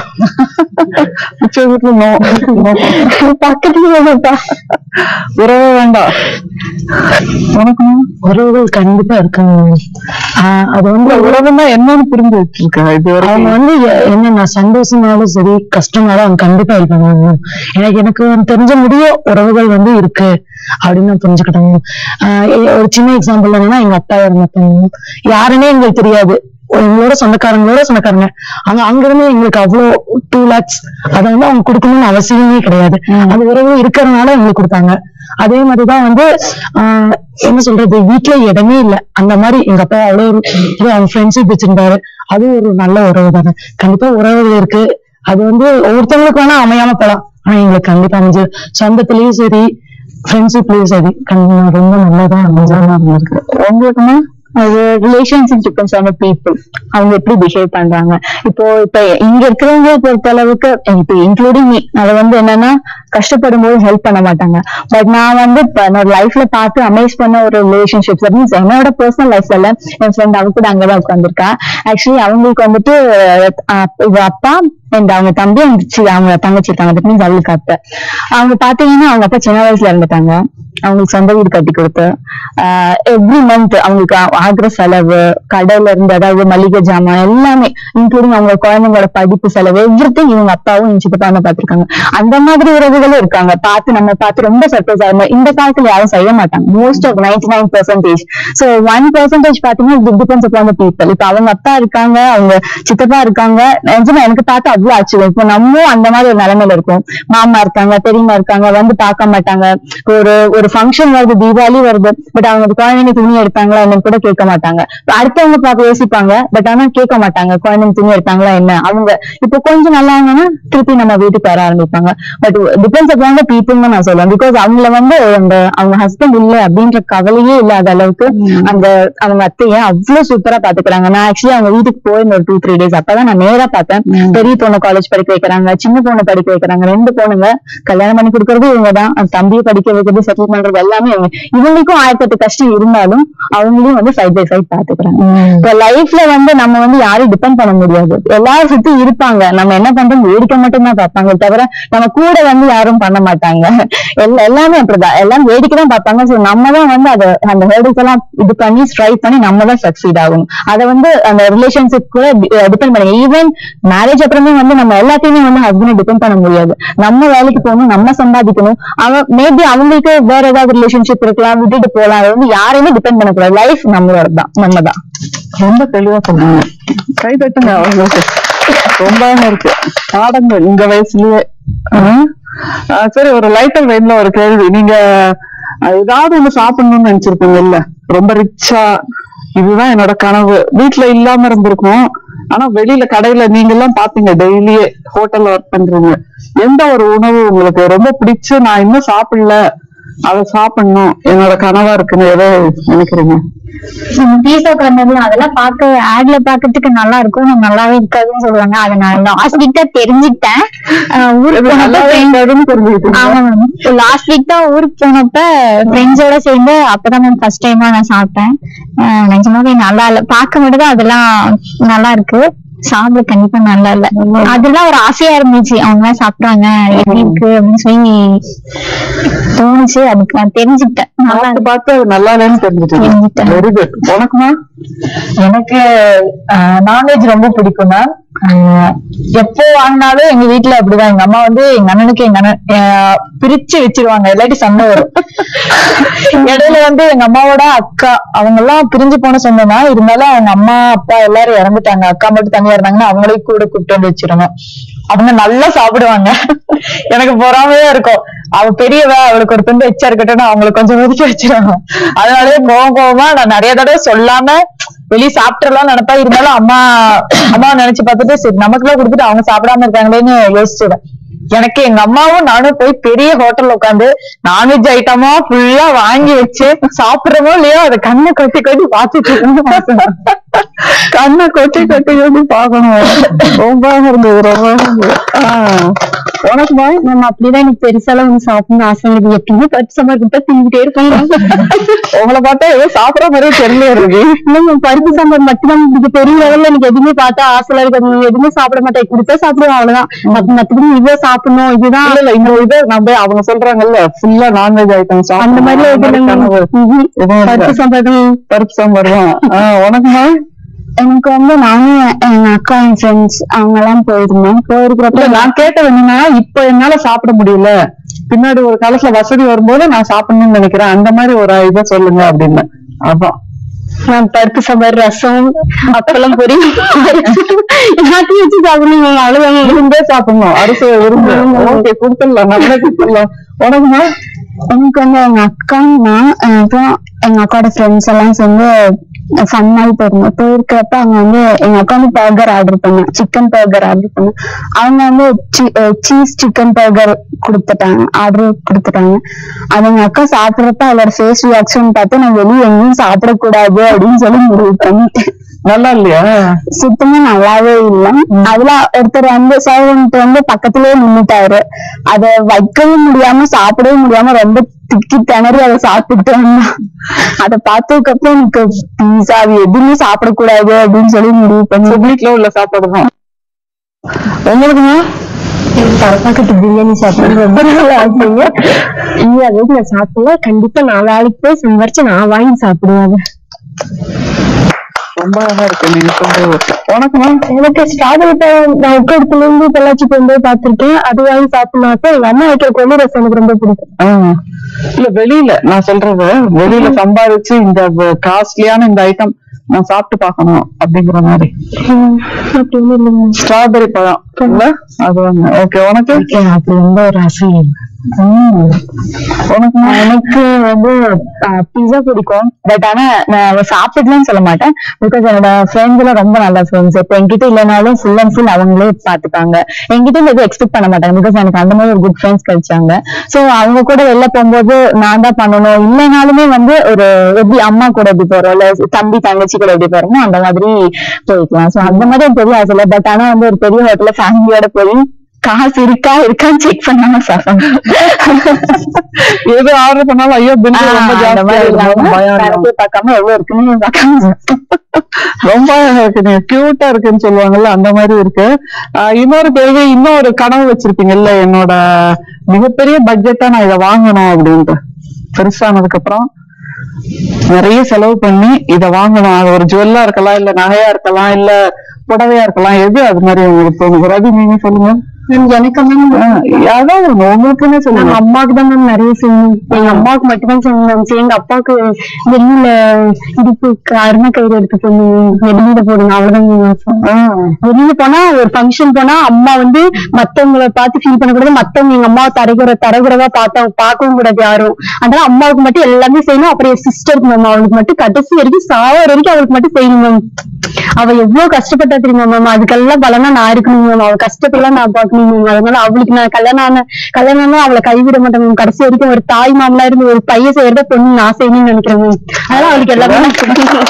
பக்கத்துல வேணாம்ப்பா. உறவே வேண்டாம் உனக்கு உறவுகள் கண்டிப்பா இருக்காங்க ஆஹ் அது வந்து இந்த உறவுன்னா என்னன்னு புரிஞ்சு வச்சிருக்க இது அவங்க வரைக்கும் வந்து எ- என்ன நான் சந்தோஷமாலும் சரி கஷ்டமாலும் அவங்க கண்டிப்பா ஹெல்ப் பண்ணுவாங்க எனக்கு எனக்கு தெரிஞ்ச முடிய உறவுகள் வந்து இருக்கு அப்படின்னு நான் புரிஞ்சுக்கிட்டேன் ஆஹ் எ- ஒரு சின்ன எக்ஸாம்பிள் என்னன்னா எங்க அப்பா இறந்தப்ப யாருன்னே எங்களுக்கு தெரியாது எங்களோட சொந்தக்காரங்களோட சொந்தக்காரங்க அங்க அங்க இருந்து எங்களுக்கு அவ்வளவு டூ லேக்ஸ் அதை வந்து அவங்க கொடுக்கணும்னு அவசியமே கிடையாது அந்த உறவு இருக்கிறதுனால எங்களுக்கு கொடுத்தாங்க அதே மாதிரிதான் வந்து ஆஹ் என்ன சொல்றது வீட்டுல இடமே இல்ல அந்த மாதிரி எங்க அப்பா அவ்வளவு ஒரு இது அவங்க ஃப்ரெண்ட்ஷிப் வச்சிருந்தாரு அது ஒரு நல்ல உறவு தானே கண்டிப்பா உறவுகள் இருக்கு அது வந்து ஒவ்வொருத்தவங்களுக்கு வேணா அமையாம போலாம் ஆனா எங்களுக்கு கண்டிப்பா அமைஞ்சு சொந்தத்திலயும் சரி ஃப்ரெண்ட்ஷிப்லயும் சரி கண்டிப்பா ரொம்ப நல்லதா அமைஞ்சதா இருந்திருக்கு உங்களுக்குன்னா அது ரிலேஷன்ஷிப் டிபெண்ட்ஸ் ஆன் பீப்புள் அவங்க எப்படி பிஹேவ் பண்றாங்க இப்போ இப்ப இங்க இருக்கிறவங்க பொறுத்த அளவுக்கு இப்போ இன்க்ளூடிங் மீ அது வந்து என்னன்னா கஷ்டப்படும் போது ஹெல்ப் பண்ண மாட்டாங்க பட் நான் வந்து இப்ப என்னோட லைஃப்ல பார்த்து அமேஸ் பண்ண ஒரு ரிலேஷன்ஷிப் மீன்ஸ் என்னோட பர்சனல் லைஃப்ல இல்ல என் ஃப்ரெண்ட் அவ கூட அங்கதான் உட்காந்துருக்கா ஆக்சுவலி அவங்களுக்கு வந்துட்டு அஹ், இவ அப்பா அண்ட் அவங்க தம்பி and சி- அவங்க தங்கச்சி இருக்காங்க தட் மீன்ஸ் அவளுக்கு அத்தை அவங்க பாத்தீங்கன்னா அவங்க அப்பா சின்ன வயசுல இருந்துட்டாங்க அவங்களுக்கு சொந்த வீடு கட்டி கொடுத்து எவ்ரி மந்த் அவங்களுக்கு ஆ- ஆகுற செலவு கடையில இருந்து அதாவது மளிகை ஜாமான் எல்லாமே இன்க்ளூடிங் அவங்க குழந்தைங்களோட படிப்பு செலவு எவ்ரி இவங்க அப்பாவும் என் சித்தப்பாவும் பாத்துருக்காங்க அந்த மாதிரி உறவுகளும் இருக்காங்க பார்த்து நம்ம பார்த்து ரொம்ப சர்ப்ரைஸ் ஆகும் இந்த காலத்துல யாரும் செய்ய மாட்டாங்க most of ninety nine percentage so one percentage பாத்தீங்கன்னா டிபெண்ட்ஸ் அப்பான் பீப்பிள் இப்ப அவங்க அப்பா இருக்காங்க அவங்க சித்தப்பா இருக்காங்க நிஜமா எனக்கு பார்த்து அவ்வளவு ஆச்சரியம் இப்போ நம்ம அந்த மாதிரி ஒரு நிலைமையில இருக்கோம் மாமா இருக்காங்க பெரியம்மா இருக்காங்க வந்து பார்க்க மாட்டாங்க ஒரு ஒரு ஃபங்க்ஷன் வருது தீபாவளி வருது பட் அவங்க குழந்தைங்க துணி எடுத்தாங்களா என்னன்னு கூட கேட்க மாட்டாங்க இப்ப அடுத்தவங்க பார்க்க யோசிப்பாங்க பட் ஆனா கேட்க மாட்டாங்க குழந்தைங்க துணி எடுத்தாங்களா என்ன அவங்க இப்போ கொஞ்சம் நல்லா இருந்தாங்கன்னா திருப்பி நம்ம வீட்டுக்கு வர ஆரம்பிப்பாங்க பட் டிபெண்ட்ஸ் அப்பான் பீப்புள் நான் சொல்லுவேன் பிகாஸ் அவங்கள வந்து அந்த அவங்க ஹஸ்பண்ட் இல்ல அப்படின்ற கவலையே இல்லாத அளவுக்கு அந்த அவங்க அத்தைய அவ்வளவு சூப்பரா பாத்துக்கிறாங்க நான் ஆக்சுவலி அவங்க வீட்டுக்கு போயிருந்தேன் ஒரு டூ த்ரீ டேஸ் அப்பதான் நான் நேரா பார்த்தேன் பெரிய பொண்ணு காலேஜ் படிக்க வைக்கிறாங்க சின்ன பொண்ணு படிக்க வைக்கிறாங்க ரெண்டு பொண்ணுங்க கல்யாணம் பண்ணி கொடுக்கறது இவங்க தான் அந்த தம்பியை படிக்க வைக்கிறது செட்டில் பண்றது எல்லாமே இவங்க இவங்களுக்கும் ஆயிரத்தி எட்டு கஷ்டம் இருந்தாலும் அவங்களையும் வந்து சைட் பை சைட் பாத்துக்கிறாங்க இப்ப லைஃப்ல வந்து நம்ம வந்து யாரையும் டிபெண்ட் பண்ண முடியாது எல்லாரும் சுத்தி இருப்பாங்க நம்ம என்ன பண்றோம் வேடிக்கை மட்டும் தான் பார்ப்பாங்க தவிர நம்ம கூட வந்து யாரும் பண்ண மாட்டாங்க எல்லா எல்லாமே அப்படிதான் எல்லாம் வேடிக்கை தான் பார்ப்பாங்க சோ நம்ம தான் வந்து அதை அந்த ஹேர்டில்ஸ் எல்லாம் இது பண்ணி ஸ்ட்ரைக் பண்ணி நம்ம தான் சக்சீட் ஆகணும் அதை வந்து அந்த ரிலேஷன்ஷிப் கூட டிபெண்ட் பண்ணுங்க ஈவன் மேரேஜ் அப்புறமே வந்து நம்ம எல்லாத்தையுமே வந்து ஹஸ்பண்ட் டிபெண்ட் பண்ண முடியாது நம்ம வேலைக்கு போகணும் நம்ம சம்பாதிக்கணும் அவன் மேபி அவங்களுக்கு வேற ஏதாவது ரிலேஷன்ஷிப் இருக்கலாம் விட்டுட்டு போகலாம் அது வந்து யாரையுமே டிபெண்ட் பண்ணக்கூடாது லைஃப் நம்மளோட தான் நம்ம தான் ரொம்ப தெளிவா சொன்னாங்க கை தட்டுங்க அவங்களுக்கு ரொம்ப இருக்கு பாடங்கள் இந்த வயசுலயே ஆ? ஆ, சரி ஒரு லைட்டர் வெயிட்ல ஒரு கேள்வி நீங்க அஹ், ஏதாவது ஒண்ணு சாப்பிடணும்னு நினைச்சிருப்பீங்க இல்ல ரொம்ப ரிச்சா இதுதான் என்னோட கனவு வீட்டுல இல்லாம இருந்திருக்கும் ஆனா வெளியில கடையில நீங்க எல்லாம் பாப்பீங்க டெய்லியே ஹோட்டல்ல ஒர்க் பண்றீங்க எந்த ஒரு உணவு உங்களுக்கு ரொம்ப பிடிச்சு நான் இன்னும் சாப்பிடல அதை சாப்பிடணும் என்னோட கனவா இருக்குன்னு எதை நினைக்கிறீங்க பீஸா கார்னர் அதெல்லாம் பார்க்க ஆட்ல பாக்கிறதுக்கு நல்லா இருக்கும் ஆனா நல்லாவே இருக்காதுன்னு சொல்லுவாங்க அதை நான் லாஸ்ட் வீக் தான் தெரிஞ்சுக்கிட்டேன் ஆஹ் ஊருக்கு இது போனப்ப நல்லாவே friends- இருக்காதுன்னு தெரிஞ்சுக்கிட்டீங்க. ஆமா மேம் லாஸ்ட் வீக் தான் ஊருக்கு போனப்ப ஃப்ரெண்ட்ஸோட சேர்ந்து அப்பதான் மேம் ஃபர்ஸ்ட் டைமா நான் சாப்பிட்டேன் ஆஹ் நிஜமாவே நல்லா இல்ல பார்க்க மட்டும் தான் அதெல்லாம் நல்லா இருக்கு சாப்பிட கண்டிப்பா நல்லா இல்ல அதெல்லாம் ஒரு ஆசையா இருந்துச்சு அவங்க எல்லாம் சாப்பிட்டாங்க எப்படி இருக்கு அப்படின்னு சொல்லி தோணுச்சு அதுக்கு நான் தெரிஞ்சுக்கிட்டேன் நல்லா பார்த்து பார்த்து அது நல்லா இல்லைன்னு தெரிஞ்சுட்டீங்க தெரிஞ்சுட்டேன். வெரி குட் உனக்குமா எனக்கு நான்வெஜ் ரொம்ப பிடிக்கும் மேம் எப்போ வாங்கினாலும் எங்க வீட்ல அப்படிதான் எங்க அம்மா வந்து எங்க அண்ணனுக்கு எங்க அண்ணன் ஆஹ் பிரிச்சு வச்சிருவாங்க இல்லாட்டி சண்டை வரும் இடையில வந்து எங்க அம்மாவோட அக்கா அவங்க எல்லாம் பிரிஞ்சு போன சொந்தமா இருந்தாலும் அவங்க அம்மா அப்பா எல்லாரும் இறந்துட்டாங்க அக்கா மட்டும் தனியா இருந்தாங்கன்னா அவங்களையும் கூட கூப்பிட்டு வந்து வச்சிருந்தோம் அவங்க நல்லா சாப்பிடுவாங்க எனக்கு பொறாமையா இருக்கும் அவ பெரியவ அவளுக்கு ஒரு துண்டு எச்சா இருக்கட்டும் அவங்களுக்கு கொஞ்சம் ஒதுக்கி வச்சிருவாங்க அதனாலயே கோவம் கோவமா நான் நிறைய தடவை சொல்லாம வெளிய சாப்பிட்டுறலாம் நினைப்பா இருந்தாலும் அம்மா அம்மா நினைச்சு பார்த்துட்டு சரி நமக்குலாம் கொடுத்துட்டு அவங்க சாப்பிடாம இருக்காங்களேன்னு யோசிச்சிடுவேன் எனக்கு எங்க அம்மாவும் நானும் போய் பெரிய ஹோட்டல்ல உட்காந்து நான்வெஜ் ஐட்டமா ஃபுல்லா வாங்கி வச்சு சாப்பிடுறோமோ இல்லையோ அதை கண்ணை கொட்டி கொட்டி பார்த்துட்டு இருக்கணும் கண்ணை கொட்டி கொட்டி கொட்டி பாக்கணும் ரொம்ப இருந்தது ரொம்ப இருந்தது. ஆஹ் உனக்கு பாய் நம்ம அப்படிதான் எனக்கு பெருசாலாம் ஒண்ணு சாப்பிடணும்னு ஆசை இருக்கு எப்பயுமே பருப்பு சாம்பார் கொடுத்தா தின்னுட்டே இருப்பாங்க உங்களை பார்த்தா ஏதோ சாப்பிடற மாதிரியே தெரியல இருக்கு இல்லைங்க பருப்பு சாம்பார் மட்டும்தான் பிடிக்கும். பெரிய லெவல்ல எனக்கு எதுவுமே பார்த்தா ஆசைல இருக்காது எதுவுமே சாப்பிட மாட்டேன் கொடுத்தா சாப்பிடுவேன் அவ்வளவுதான் மத்த- மத்தபடி இவ்வளவு சாப்பிடணும் இதுதான் இல்ல இல்ல இந்த இது நம்ம அவங்க சொல்றாங்கல்ல ஃபுல்லா நான்வெஜ் ஐட்டம் அந்த மாதிரி பருப்பு சாம்பார் தான். பருப்பு சாம்பார் தான் ஆஹ் உனக்குமா எனக்கு வந்து நானும் எங்க அக்கா என் ஃப்ரெண்ட்ஸ் அவங்க எல்லாம் போயிருந்தோம் போயிருக்கிறப்ப இல்ல நான் கேட்டது என்னன்னா இப்ப என்னால சாப்பிட முடியல பின்னாடி ஒரு காலத்துல வசதி வரும்போது நான் சாப்பிடணும்னு நினைக்கிறேன் அந்த மாதிரி ஒரு இதை சொல்லுங்க அப்படின்னு அதான் நான் பருப்பு சாம்பார் ரசம் அப்பளம் பொரி எல்லாத்தையும் வச்சு சாப்பிடணும் அவ்வளவுதான் விரும்பே சாப்பிடணும் அரிசி விரும்பு ஓகே கொடுத்துடலாம் நம்மளே கொடுத்துடலாம் உனக்குமா எனக்கு வந்து எங்க அக்கா நான் அஹ் அப்புறம் எங்க அக்காவோட ஃப்ரெண்ட்ஸ் எல்லாம் சேர்ந்து ஃபன் மாதிரி போயிருந்தோம் போயிருக்கிறப்ப அவங்க வந்து எங்க அக்கா வந்து பர்கர் ஆர்டர் பண்ணேன் சிக்கன் பர்கர் ஆர்டர் பண்ணேன் அவங்க வந்து சீஸ் சிக்கன் பர்கர் கொடுத்துட்டாங்க ஆர்டர் கொடுத்துட்டாங்க அது எங்க அக்கா சாப்பிடுறப்ப அவளோட ஃபேஸ் ரியாக்ஷன் பார்த்து நான் வெளியே எங்கேயும் சாப்பிடக்கூடாது அப்படின்னு சொல்லி முடிவு பண்ணிட்டேன் நல்லா இல்லையா சுத்தமா நல்லாவே இல்ல அதுல ஒருத்தர் வந்து சர்வன்ட் வந்து பக்கத்திலேயே நின்னுட்டாரு அத வைக்கவும் முடியாம சாப்பிடவும் முடியாம ரொம்ப திக்கி திணறி அதை சாப்பிட்டு வந்தான் அதை பார்த்ததுக்கு அப்புறம் எனக்கு பீஸா அது எதுவுமே சாப்பிடக்கூடாது அப்படின்னு சொல்லி முடிவு பண்ணி வீட்டுல உள்ள சாப்பாடு தான் உங்களுக்குமா பக்கத்து பிரியாணி சாப்பிடுறது ரொம்ப நல்லா ஆசைங்க இங்க அளவுக்கு நான் சாப்பிடல கண்டிப்பா நான் வேலைக்கு போய் சம்பாரிச்சு நான் வாங்கி சாப்பிடுவேன் ரொம்ப அழகா இருக்கு நீங்க சொல்றது உனக்குமா எனக்கு ஸ்ட்ராபெரி பழம் நான் இடத்துல இருந்து பொள்ளாச்சி போகும்போது பார்த்திருக்கேன் அது வாங்கி சாப்பிடணும் எங்க அண்ணா வைக்கிற கொண்டு ரசம் எனக்கு ரொம்ப பிடிக்கும் ஆ. இல்ல வெளியில நான் சொல்றது வெளியில சம்பாதிச்சு இந்த காஸ்ட்லியான இந்த ஐட்டம் நான் சாப்பிட்டு பார்க்கணும் அப்படிங்கிற மாதிரி அப்படி ஒண்ணும் இல்லைங்க ஸ்ட்ராபெரி பழம் இல்ல அது ஒண்ணு ஓகே உனக்கு அப்படி ரொம்ப ஒரு ஆசை ம். உனக்குமா எனக்கு வந்து பிஸா பிடிக்கும் பட் ஆனா நான் சாப்பிடலன்னு சொல்ல மாட்டேன் பிகாஸ் என்னோட ஃப்ரெண்ட்ஸ் எல்லாம் ரொம்ப நல்ல ஃப்ரெண்ட்ஸ் இப்ப என்கிட்ட இல்லைனாலும் ஃபுல் அண்ட் ஃபுல் அவங்களே பாத்துப்பாங்க என்கிட்ட இருந்து எதுவும் எக்ஸ்பெக்ட் பண்ண மாட்டாங்க பிகாஸ் எனக்கு அந்த மாதிரி ஒரு குட் ஃப்ரெண்ட்ஸ் கிடைச்சாங்க சோ அவங்க கூட வெளில போகும்போது நான் தான் பண்ணணும் இல்லைனாலுமே வந்து ஒரு எப்படி அம்மா கூட எப்படி போறோம் இல்ல தம்பி தங்கச்சி கூட எப்படி போறோமோ அந்த மாதிரி போய்க்கலாம் சோ அந்த மாதிரி ஒரு பெரிய ஆசை இல்லை பட் ஆனா வந்து ஒரு பெரிய ஹோட்டல்ல ஃபேமிலியோட போய் காசு இருக்கா இருக்கான்னு செக் பண்ணாம சாப்பிடணும் எது ஆர்டர் பண்ணாலும் ஐயோ பில் ரொம்ப அந்த ஜாஸ்தியா மாதிரி இருக்கும் இல்லாம பயம் இருக்கும். கணக்கே பார்க்காம எவ்வளவு இருக்குன்னு பார்க்காம ரொம்ப அழகா இருக்கு நீங்க கியூட்டா இருக்குன்னு சொல்லுவாங்கல்ல அந்த மாதிரி இருக்கு ஆஹ் இன்னொரு கேள்வி இன்னொரு கனவு வச்சிருப்பீங்கல்ல என்னோட மிகப்பெரிய பட்ஜெட்டா நான் இதை வாங்கணும் அப்படின்ட்டு பெருசானதுக்கு அப்புறம் நிறைய செலவு பண்ணி இதை வாங்கணும் அது ஒரு ஜுவல்லா இருக்கலாம் இல்ல நகையா இருக்கலாம் இல்ல புடவையா இருக்கலாம் எது அது மாதிரி உங்களுக்கு தோணுது ரவி நீங்க சொல்லுங்க எனக்கு வந்து ஆஹ் அதான் ஒண்ணு, உங்களுக்குன்னே சொல்லுங்க எங்க அம்மாவுக்கு தான் மேம் நிறைய செய்யணும் எங்க அம்மாவுக்கு மட்டும்தான் செய்யணும் மேம் சரி, எங்க அப்பாவுக்கு வெளியில இடுப்பு அருமை கயிறு எடுத்து போடணும் வெளியில போடணும் அவ்வளவுதான் ma'am ஆசை. ஆஹ் வெளியில போனா ஒரு ஃபங்க்ஷன் போனா அம்மா வந்து மத்தவங்கள பார்த்து ஃபீல் பண்ணக்கூடாது மத்தவங்க எங்க அம்மாவை தரகுற தரகுறவா பார்த்தா பார்க்கவும் கூடாது யாரும் அதனால அம்மாவுக்கு மட்டும் எல்லாமே செய்யணும் அப்புறம் என் சிஸ்டருக்கு மேம் அவளுக்கு மட்டும் கடைசி வரைக்கும் சாவ வரைக்கும் அவளுக்கு மட்டும் செய்யணும் மேம் அவ எவ்வளவு கஷ்டப்பட்டா தெரியுமா மேம் அதுக்கெல்லாம் பலனா நான் இருக்கணும் மேம் அவ கஷ்டப்படலாம் நான் பார்க்கணும் மேம் அதனால அவளுக்கு நான் கல்யாணம் ஆன கல்யாணம் ஆனா அவளை கைவிட மாட்டேன் மேம் கடைசி வரைக்கும் ஒரு தாய் மாமலா இருந்து ஒரு பையன் செய்யறத பொண்ணு நான் செய்யணும்னு நினைக்கிறேன் மேம் அதனால அவளுக்கு எல்லாமே நான் கொடுக்கணும்.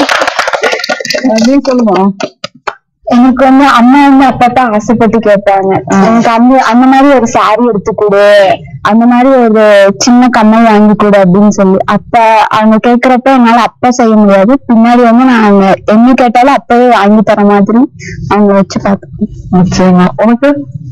நீங்க சொல்லுங்க எனக்கு வந்து அம்மா வந்து அப்பப்ப ஆசைப்பட்டு கேட்பாங்க எனக்கு அந்த அந்த மாதிரி ஒரு saree எடுத்து கொடு அந்த மாதிரி ஒரு சின்ன கம்மல் வாங்கி கொடு அப்படின்னு சொல்லி அப்ப அவங்க கேக்குறப்ப என்னால அப்ப செய்ய முடியாது பின்னாடி வந்து நான் அவங்க என்ன கேட்டாலும் அப்பவே வாங்கி தர மாதிரி அவங்க வச்சு பார்த்துக்கணும் நிச்சயமா உனக்கு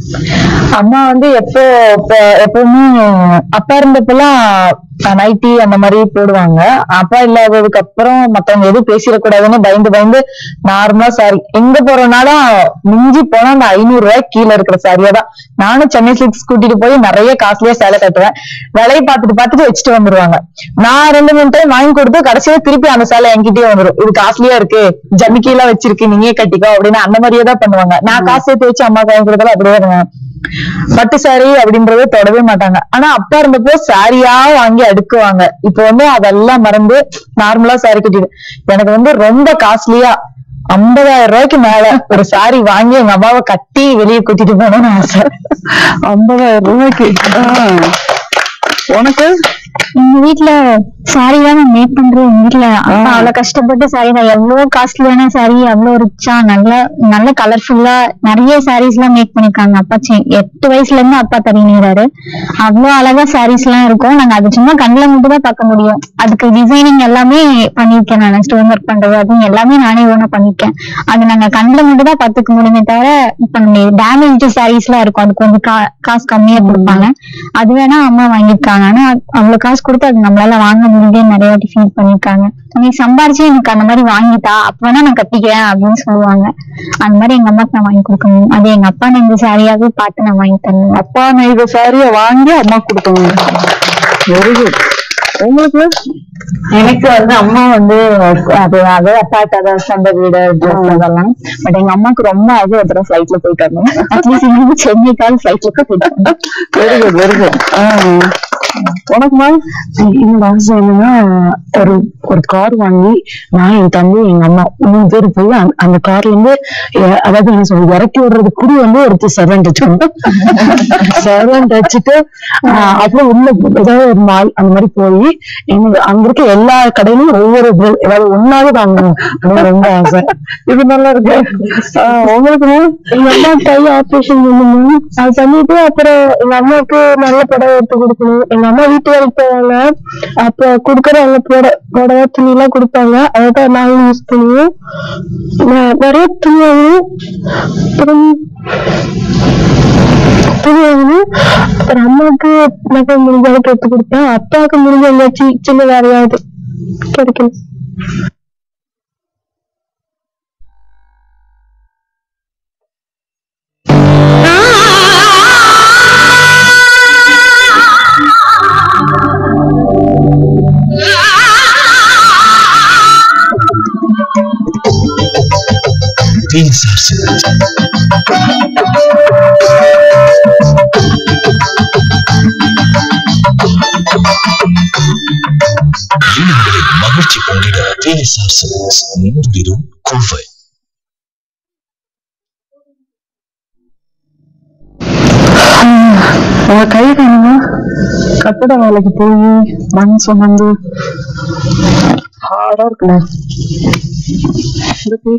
அம்மா வந்து எப்போ எப்ப- எப்பவுமே அப்பா இருந்தப்பெல்லாம் நைட்டி அந்த மாதிரி போடுவாங்க அப்பா இல்லாததுக்கு அப்புறம் மத்தவங்க எதுவும் பேசிடக்கூடாதுன்னு பயந்து பயந்து நார்மலா சாரி எங்க போறோம்னாலும் மிஞ்சி போனா அந்த ஐநூறு ரூபாய் கீழே இருக்கிற சாரியா தான் நானும் சென்னை சில்க்ஸ் கூட்டிட்டு போய் நிறைய காஸ்ட்லியா சேலை கட்டுவேன் விலையை பார்த்துட்டு பார்த்துட்டு வச்சுட்டு வந்துருவாங்க நான் ரெண்டு மூணு டைம் வாங்கி கொடுத்து கடைசியில திருப்பி அந்த சேலை என்கிட்டயே வந்துரும் இது காஸ்ட்லியா இருக்கு ஜமிக்கிலாம் வச்சிருக்கு நீயே கட்டிக்கோ அப்படின்னு அந்த மாதிரியே தான் பண்ணுவாங்க நான் காசு சேர்த்து வச்சு அம்மா வாங்கி கொடுத்தாலும் அப்படியே பண்ணுவேன் பட்டு சாரி அப்படின்றத தொடவே மாட்டாங்க ஆனா அப்பா இருந்தப்போ சாரியா வாங்கி அடுக்குவாங்க இப்ப வந்து அதெல்லாம் மறந்து நார்மலா சாரி கட்டிடு எனக்கு வந்து ரொம்ப காஸ்ட்லியா ஐம்பதாயிரம் ரூபாய்க்கு மேல ஒரு சாரி வாங்கி எங்க அம்மாவை கட்டி வெளியே கூட்டிட்டு போகணும்னு ஆசை ஐம்பதாயிரம் ரூபாய்க்கு ஆஹ். உனக்கு எங்க வீட்ல சாரி தான் நான் மேக் பண்றேன் எங்க வீட்ல அப்பா அவ்வளவு கஷ்டப்பட்டு சாரி நான் எவ்வளவு காஸ்ட்லியான சாரி அவ்வளவு ரிச்சா நல்ல நல்ல கலர்ஃபுல்லா நிறைய சாரீஸ் எல்லாம் மேக் பண்ணிருக்காங்க அப்பா சி- எட்டு வயசுல இருந்து அப்பா தரிங்கிறாரு அவ்வளவு அழகா சாரீஸ் எல்லாம் இருக்கும் நாங்க அது சும்மா கண்ணுல மட்டும் தான் பார்க்க முடியும் அதுக்கு டிசைனிங் எல்லாமே பண்ணிருக்கேன் நான் ஸ்டோன் ஒர்க் பண்றது அதுவும் எல்லாமே நானே ஓனா பண்ணிருக்கேன் அது நாங்க கண்ணுல மட்டும் தான் பாத்துக்க முடியுமே தவிர இப்ப டேமேஜ் சாரீஸ் எல்லாம் இருக்கும் அது கொஞ்சம் கா- காசு கம்மியா கொடுப்பாங்க அது வேணா அம்மா வாங்கியிருக்காங்க ஆனா அவ்வளவு காசு கொடுத்து அது நம்மளால வாங்க முடியல நிறைய வாட்டி ஃபீல் பண்ணிருக்காங்க நீ சம்பாரிச்சு எனக்கு அந்த மாதிரி வாங்கிட்டா அப்ப வேணா நான் கட்டிக்கிறேன் அப்படின்னு சொல்லுவாங்க அந்த மாதிரி எங்க அம்மாக்கு நான் வாங்கி கொடுக்கணும் அது எங்க அப்பா நெஞ்ச சாரியாவே பார்த்து நான் வாங்கி தரணும் அப்பா நெய்த சாரிய வாங்கி அம்மா கொடுக்கணும் வெரி குட் உங்களுக்கு எனக்கு வந்து அம்மா வந்து அது அது அப்பாக்கு அதை சொந்த வீடு ட்ரெஸ் அதெல்லாம் பட் எங்க அம்மாக்கு ரொம்ப ஆசை ஒரு தடவை ஃபிளைட்ல போயிட்டு வரணும் அட்லீஸ்ட் இங்க சென்னைக்கால் ஃபிளைட்ல போயிட்டு வரணும் வெரி குட் வெரி குட் உனக்குமா என்னோட ஆசை என்னன்னா ஒரு ஒரு கார் வாங்கி நான் என் தம்பி எங்க அம்மா மூணு பேர் போய் அந்த- அந்த கார்ல இருந்து எ- அதாவது என்ன சொல்றது இறக்கி விடுறது கூட வந்து ஒருத்தர் செவன் வச்சுக்கணும் செவன் வச்சுட்டு ஆஹ் அப்புறம் உள்ள ஏதாவது ஒரு மால் அந்த மாதிரி போய் எங்க அங்க இருக்க எல்லா கடையிலும் ஒவ்வொரு dress- ஏதாவது ஒன்னாவது வாங்கணும் அப்படின்னு ரொம்ப ஆசை இது நல்லா இருக்கு ஆஹ் உங்களுக்குமா எங்க அம்மா கை ஆபரேஷன் பண்ணணும் அது பண்ணிட்டு அப்புறம் எங்க அம்மாவுக்கு நல்ல புடவை எடுத்து கொடுக்கணும் எங்க அம்மா வீட்டு வேலைக்கு போவாங்க அப்ப குடுக்கறவங்க புட புடவை துணி எல்லாம் கொடுப்பாங்க அதான் நாங்களும் யூஸ் பண்ணுவோம் ந- நிறைய துணி வாங்கணும் அப்புறம் துணி வாங்கணும் அப்புறம் அம்மாவுக்கு நகை முடிஞ்ச அளவுக்கு எடுத்து கொடுப்பேன் அப்பாவுக்கு முடிஞ்ச எங்கேயாச்சும் சின்ன வேலையாவது கிடைக்கணும் TSR Cinemas. இல்லங்களில் மகிழ்ச்சி பொங்கிட TSR Cinemas. மூன்றிலும் கோவை உங்க கை காணுமா கட்டட வேலைக்கு போய் மண் சுமந்து ஹார்டா இருக்குல்ல இந்த கை.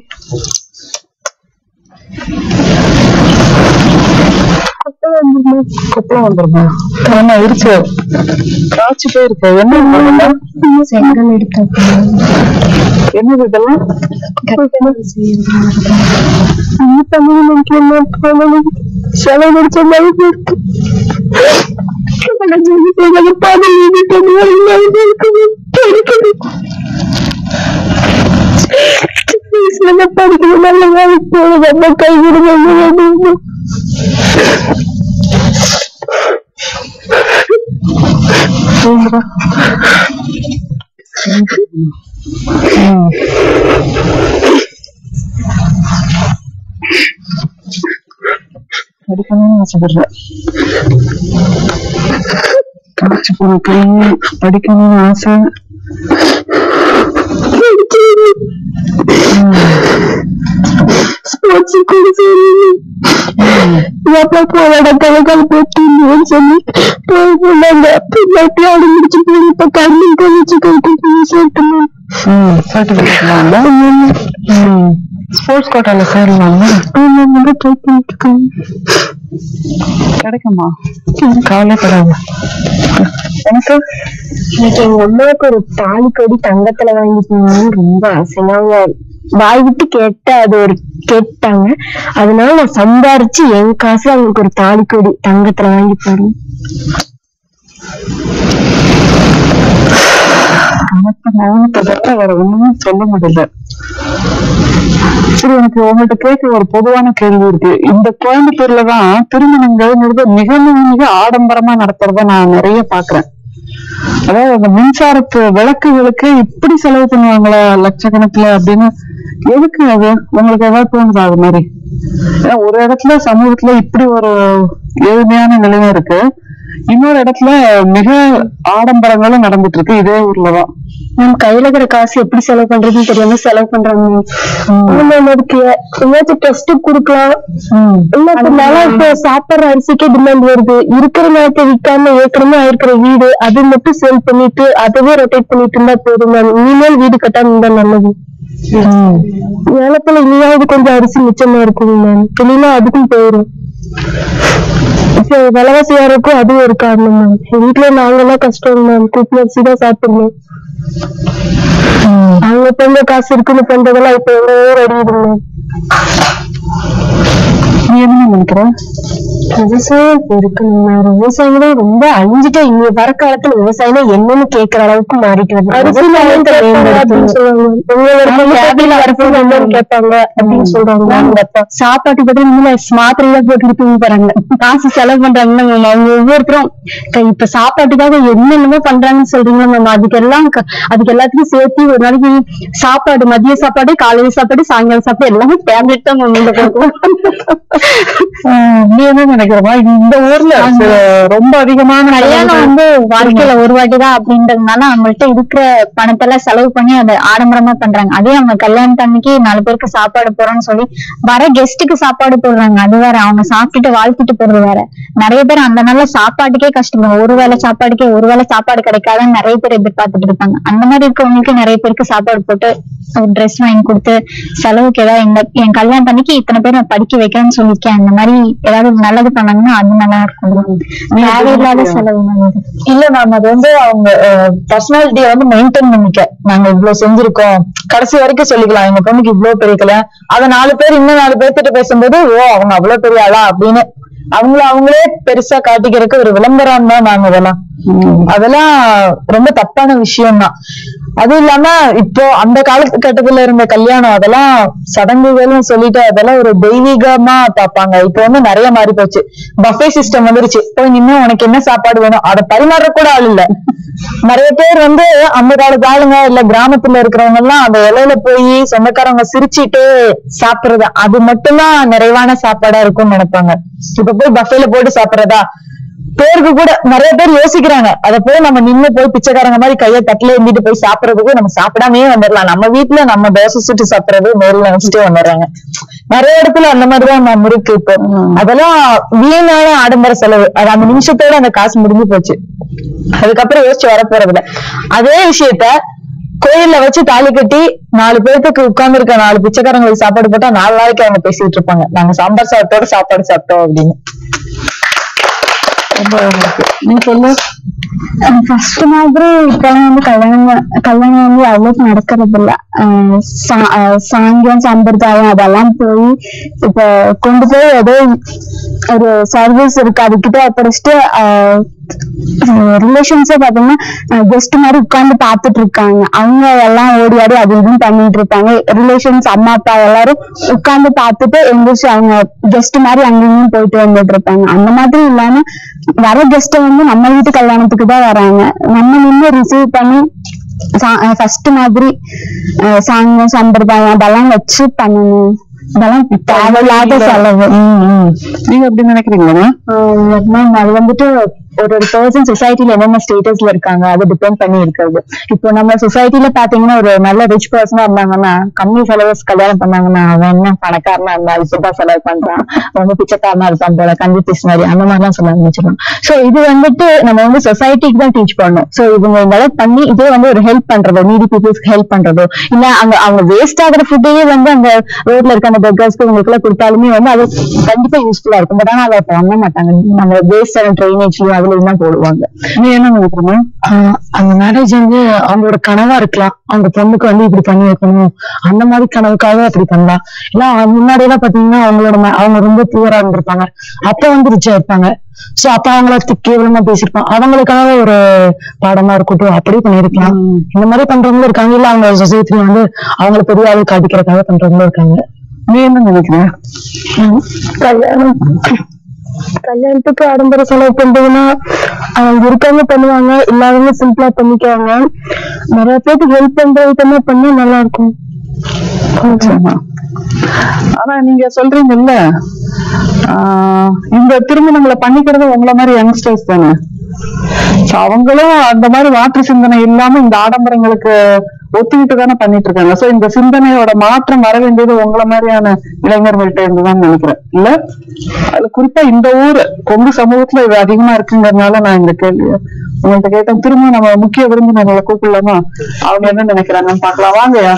கொப்பளம் வந்துருமா ஆமா இருக்கு காய்ச்சி போயிருக்கு என்ன பண்ணுங்க? செங்கல் எடுத்து என்னது இதெல்லாம் செலவு முடிச்ச மாதிரி இருக்கு படிக்கணும் நல்ல வேலைக்கு போகணும் நம்ம கை விடுங்க படிக்கணும்னு ஆசைப்படுறேன் காய்ச்சி போன கை படிக்கணும்னு ஆசை ஸ்போர்ட்ஸ் கூட சரி அப்பா போராட கலைகள் போட்டின்னு சொல்லி போய் போனாங்க பின்னாடி ஆடி முடிச்சு போய் இப்ப கண்ணு கழிச்சு கழிச்சு சேர்க்கணும் சர்டிபிகேட் வாங்க ஸ்போர்ட்ஸ் கோட்டால சேரலாங்க அவங்க ட்ரை பண்ணிட்டு இருக்காங்க கிடைக்குமா கவலைப்படாத எனக்கு எனக்கு எங்க அம்மாவுக்கு ஒரு தாலி கொடி தங்கத்துல வாங்கி போகணும்னு ரொம்ப ஆசைங்க அவங்க வாய் விட்டு கேட்ட அது ஒரு கேட்டாங்க அதனால நான் சம்பாரிச்சு என் காசுல அவங்களுக்கு ஒரு தாலி கொடி தங்கத்துல வாங்கி போடணும் கணக்கு மௌனத்தை தவிர வேற ஒண்ணுமே சொல்ல முடியல சரி எனக்கு உங்கள்ட்ட கேட்க ஒரு பொதுவான கேள்வி இருக்கு இந்த கோயம்புத்தூர்ல தான் திருமணங்கள்ங்கிறது மிக மிக மிக ஆடம்பரமா நடத்துறத நான் நிறைய பாக்குறேன் அதாவது அந்த மின்சாரத்து விளக்குகளுக்கு இப்படி செலவு பண்ணுவாங்களா லட்சக்கணக்குல அப்படின்னு எதுக்கு அது உங்களுக்கு ஏதாவது தோணுதா அது மாதிரி ஏன்னா ஒரு இடத்துல சமூகத்துல இப்படி ஒரு ஏழ்மையான நிலைமை இருக்கு இன்னொரு இடத்துல மிக ஆடம்பரங்களும் நடந்துட்டு இருக்கு இதே ஊர்லதான் நம்ம கையில இருக்கிற காசு எப்படி செலவு பண்றதுன்னு தெரியாம செலவு பண்றாங்க நம்ம அதுக்கு ஏதாச்சும் டெஸ்ட் குடுக்கலாம் இல்ல இப்ப நிலம் இப்ப சாப்பிடுற அரிசிக்கே டிமாண்ட் வருது இருக்கிற நேரத்தை விற்காம ஏற்கனவே இருக்கிற வீடு அது மட்டும் சேல் பண்ணிட்டு அதவே ரொட்டேட் பண்ணிட்டு இருந்தா போதும் மேம் இனிமேல் வீடு கட்டாம இருந்தா நல்லது நிலத்துல இனியாவது கொஞ்சம் அரிசி மிச்சமா இருக்கும் மேம் இல்லைன்னா அதுக்கும் போயிடும் இப்போ விலைவாசி ஏறக்கும் அதுவும் ஒரு காரணம் மேம் வீட்டுல நாங்கெல்லாம் கஷ்டம் மேம் குப்பி அரிசி தான் சாப்பிடணும் அவங்க பொங்க காசு இருக்குன்னு பண்றதெல்லாம் இப்ப எங்க ஊர் அடியுது மேம் நீ என்ன நினைக்கிற விவசாயம் இருக்கணும் விவசாயமே ரொம்ப அழிஞ்சுட்டு இங்க வர காலத்துல விவசாயம் என்னன்னு கேக்குற அளவுக்கு மாறிட்டு கேட்பாங்க அப்படின்னு சொல்றாங்க சாப்பாட்டுக்கு பதில் இந்த மாத்திரையில போட்டு தூங்க போறாங்க காசு செலவு பண்றாங்க அவங்க ஒவ்வொருத்தரும் க- இப்ப சாப்பாட்டுக்காக என்னென்னமோ பண்றாங்கன்னு சொல்றீங்களா மேம் அதுக்கெல்லாம் க- அதுக்கு எல்லாத்துக்கும் சேர்த்து ஒரு நாளைக்கு சாப்பாடு மதிய சாப்பாடு காலையில சாப்பாடு சாயங்காலம் சாப்பாடு எல்லாமே டேப்லெட் தான் மேம் உள்ள போடுறோம் ஆஹ் நீ என்ன நினைக்கிறமா இந்த ஊர்ல சில ரொம்ப அதிகமான கல்யாணம் வந்து வாழ்க்கையில ஒரு வாட்டி தான் அப்படின்றதுனால அவங்கள்ட்ட இருக்கிற பணத்தை எல்லாம் செலவு பண்ணி அதை ஆடம்பரமா பண்றாங்க அதே அவங்க கல்யாணத்து அன்னைக்கு நாலு பேருக்கு சாப்பாடு போறோம்னு சொல்லி வர கெஸ்ட்டுக்கு சாப்பாடு போடுறாங்க அது வேற அவங்க சாப்பிட்டுட்டு வாழ்த்திட்டு போறது வேற நிறைய பேர் அந்த நாள்ல சாப்பாட்டுக்கே கஷ்டப்படுவாங்க ஒரு வேளை சாப்பாடுக்கே ஒரு வேளை சாப்பாடு கிடைக்காதுன்னு நிறைய பேர் எதிர்பார்த்துட்டு இருப்பாங்க அந்த மாதிரி இருக்கவங்களுக்கு நிறைய பேருக்கு சாப்பாடு போட்டு ஒரு ட்ரெஸ் வாங்கி கொடுத்து செலவுக்கு ஏதாவது இந்த என் கல்யாணம் அன்னைக்கு இத்தனை பேர் நான் படிக்க வைக்கிறேன்னு சொல்லியிருக்கேன் அந்த மாதிரி ஏதாவது நல்லது பண்ணாங்கன்னா அது நல்லா இருக்கும் தேவையில்லாத செலவு நல்லது இல்ல மேம் அது வந்து அவங்க பர்சனாலிட்டியை வந்து மெயின்டைன் பண்ணிக்க நாங்க இவ்வளவு செஞ்சிருக்கோம் கடைசி வரைக்கும் சொல்லிக்கலாம் எங்க பொண்ணுக்கு இவ்வளவு பெரிய கல்யாணம் அத நாலு பேர் இன்னும் நாலு பேர்த்திட்ட பேசும்போது ஓ அவங்க அவ்வளவு பெரிய ஆளா அப்படின்னு அவங்கள அவங்களே பெருசா காட்டிக்கிறதுக்கு ஒரு விளம்பரம் தான் மேம் இதெல்லாம் அதெல்லாம் ரொம்ப தப்பான விஷயம் தான் அதுவும் இல்லாம இப்போ அந்த காலகட்டத்துல இருந்த கல்யாணம் அதெல்லாம் சடங்குகளும் சொல்லிட்டு அதெல்லாம் ஒரு தெய்வீகமா பார்ப்பாங்க இப்போ வந்து நிறைய மாறி போச்சு பஃபே சிஸ்டம் வந்துருச்சு போய் நின்னு உனக்கு என்ன சாப்பாடு வேணும் அதை பரிமாற கூட ஆள் இல்ல நிறைய பேர் வந்து அந்த காலத்து ஆளுங்க இல்ல கிராமத்துல இருக்கிறவங்க எல்லாம் அந்த இலையில போய் சொந்தக்காரங்க சிரிச்சிட்டு சாப்பிடுறது அது மட்டும்தான் நிறைவான சாப்பாடா இருக்கும்னு நினைப்பாங்க இப்ப போய் பஃபேல போட்டு சாப்பிடுறதா பேருக்கு கூட நிறைய பேர் யோசிக்கிறாங்க அத போய் நம்ம நின்னு போய் பிச்சைக்காரங்க மாதிரி கைய தட்டுல ஏந்திட்டு போய் சாப்பிடுறதுக்கு நம்ம சாப்பிடாமே வந்துடலாம் நம்ம வீட்டுல நம்ம தோசை சுட்டு சாப்பிடுறது நேரில் நினைச்சிட்டே வந்துடுறாங்க நிறைய இடத்துல அந்த மாதிரிதான் நம்ம இருக்கு இப்போ அதெல்லாம் வீணான ஆடம்பர செலவு அது அந்த நிமிஷத்தோட அந்த காசு முடிஞ்சு போச்சு அதுக்கப்புறம் யோசிச்சு வர போறதில்ல அதே விஷயத்த கோயில்ல வச்சு தாலி கட்டி நாலு பேர்த்துக்கு உட்கார்ந்து இருக்க நாலு பிச்சைக்காரங்களுக்கு சாப்பாடு போட்டா நாலு நாளைக்கு அவங்க பேசிட்டு இருப்பாங்க நாங்க சாம்பார் சாதத்தோட சாப்பாடு சாப்பிட்டோம் அப்படின்னு ரொம்ப இருக்கு. நீ சொல்லு ஃபர்ஸ்ட் மாதிரி இப்பெல்லாம் வந்து கல்யாணம் கல்யாணம் வந்து அவ்வளவுக்கு நடக்கிறது இல்ல ஆஹ் சா- ஆஹ் சாங்கியம் சம்பிரதாயம் அதெல்லாம் போய் இப்ப கொண்டு போய் ஏதோ ஒரு சர்வீஸ் இருக்கு அதுக்கிட்ட ஒப்படைச்சிட்டு ரிலேஷன்ஸே பாத்தீங்கன்னா கெஸ்ட் மாதிரி உட்கார்ந்து பாத்துட்டு இருக்காங்க அவங்க எல்லாம் ஓடி ஆடி அது இதுன்னு பண்ணிட்டு இருப்பாங்க ரிலேஷன்ஸ் அம்மா அப்பா எல்லாரும் உட்கார்ந்து பார்த்துட்டு எந்திரிச்சு அவங்க கெஸ்ட் மாதிரி அங்கேயும் போயிட்டு வந்துட்டு இருப்பாங்க அந்த மாதிரி இல்லாம வர கெஸ்ட் வந்து நம்ம வீட்டு கல்யாணத்துக்கு தான் வராங்க நம்ம நின்று ரிசீவ் பண்ணி ஃபர்ஸ்ட் மாதிரி அஹ் சாங்கம் சம்பிரதாயம் அதெல்லாம் வச்சு பண்ணணும் இதெல்லாம் தேவையில்லாத செலவு நீங்க எப்படி நினைக்கிறீங்களா மேம் அது வந்துட்டு ஒரு ஒரு பர்சன் சொசைட்டில என்னென்ன ஸ்டேட்டஸ்ல இருக்காங்க அது டிபெண்ட் பண்ணி இருக்கிறது இப்போ நம்ம சொசைட்டில பாத்தீங்கன்னா ஒரு நல்ல ரிச் பர்சனா இருந்தாங்கன்னா கம்மி செலவஸ் கல்யாணம் பண்ணாங்கன்னா அவன் என்ன பணக்காரனா இருந்தா இப்பதான் செலவு பண்றான் அவன் வந்து பிச்சைக்காரனா இருப்பான் போல கஞ்சி பிசினாரி அந்த மாதிரிலாம் சொல்ல ஆரம்பிச்சிடும் சோ இது வந்துட்டு நம்ம வந்து சொசைட்டிக்கு தான் டீச் பண்ணணும் சோ இவங்க இந்த அளவுக்கு பண்ணி இதே வந்து ஒரு ஹெல்ப் பண்றதோ நீடி பீப்புள்ஸ்க்கு ஹெல்ப் பண்றதோ இல்ல அங்க அவங்க வேஸ்ட் ஆகுற ஃபுட்டையே வந்து அந்த ரோட்ல இருக்க அந்த பெக்கர்ஸ்க்கு உங்களுக்கு எல்லாம் கொடுத்தாலுமே வந்து அது கண்டிப்பா யூஸ்ஃபுல்லா இருக்கும் பட் ஆனா அதை பண்ண மாட்டாங்க அந்த வேஸ்ட் ஆன ட்ரைனேஜ்லயும் அதுல தான் போடுவாங்க நீ என்ன நினைக்கிறமா ஆஹ் அந்த மேரேஜ் வந்து அவங்களோட கனவா இருக்கலாம் அவங்க பொண்ணுக்கு வந்து இப்படி பண்ணி வைக்கணும் அந்த மாதிரி கனவுக்காக அப்படி பண்ணலாம் இல்ல முன்னாடி எல்லாம் பாத்தீங்கன்னா அவங்களோட ம- அவங்க ரொம்ப புவரா இருந்திருப்பாங்க அப்ப வந்து ரிச்சா இருப்பாங்க சோ அப்ப அவங்கள தி- கேவலமா பேசியிருப்பாங்க அவங்களுக்காக ஒரு பாடமா இருக்கட்டும் அப்படி பண்ணிருக்கலாம் இந்த மாதிரி பண்றவங்களும் இருக்காங்க இல்ல அவங்க சொசைட்டில வந்து அவங்கள பெரிய ஆள் காட்டிக்கிறதுக்காக பண்றவங்களும் இருக்காங்க நீ என்ன நினைக்கிற கல்யாணம் கல்யாணத்துக்கு ஆடம்பர செலவு பண்றதுன்னா அவங்க இருக்கவங்க பண்ணுவாங்க இல்லாதவங்க சிம்பிளா பண்ணிக்குவாங்க நிறைய பேருக்கு ஹெல்ப் பண்ற விதமா பண்ணா நல்லா இருக்கும் ஆமா. ஆனா நீங்க சொல்றீங்கல்ல ஆஹ் இந்த திருமணங்களை பண்ணிக்கிறது உங்கள மாதிரி யங்ஸ்டர்ஸ் தானே So அவங்களும் அந்த மாதிரி மாற்று சிந்தனை இல்லாம இந்த ஆடம்பரங்களுக்கு ஒத்துக்கிட்டு தானே பண்ணிட்டு இருக்காங்க சோ இந்த சிந்தனையோட மாற்றம் வர வேண்டியது உங்கள மாதிரியான இளைஞர்கள்ட்ட இருந்துதான் நினைக்கிறேன் இல்ல அதுல குறிப்பா இந்த ஊர் கொங்கு சமூகத்துல இது அதிகமா இருக்குங்கிறதுனால நான் இந்த கேள்வி உங்கள்ட்ட கேட்டேன் திரும்ப நம்ம முக்கிய விருந்தினர்களை கூப்பிடலாமா அவங்க என்ன நினைக்கிறாங்கன்னு பார்க்கலாம் வாங்கயா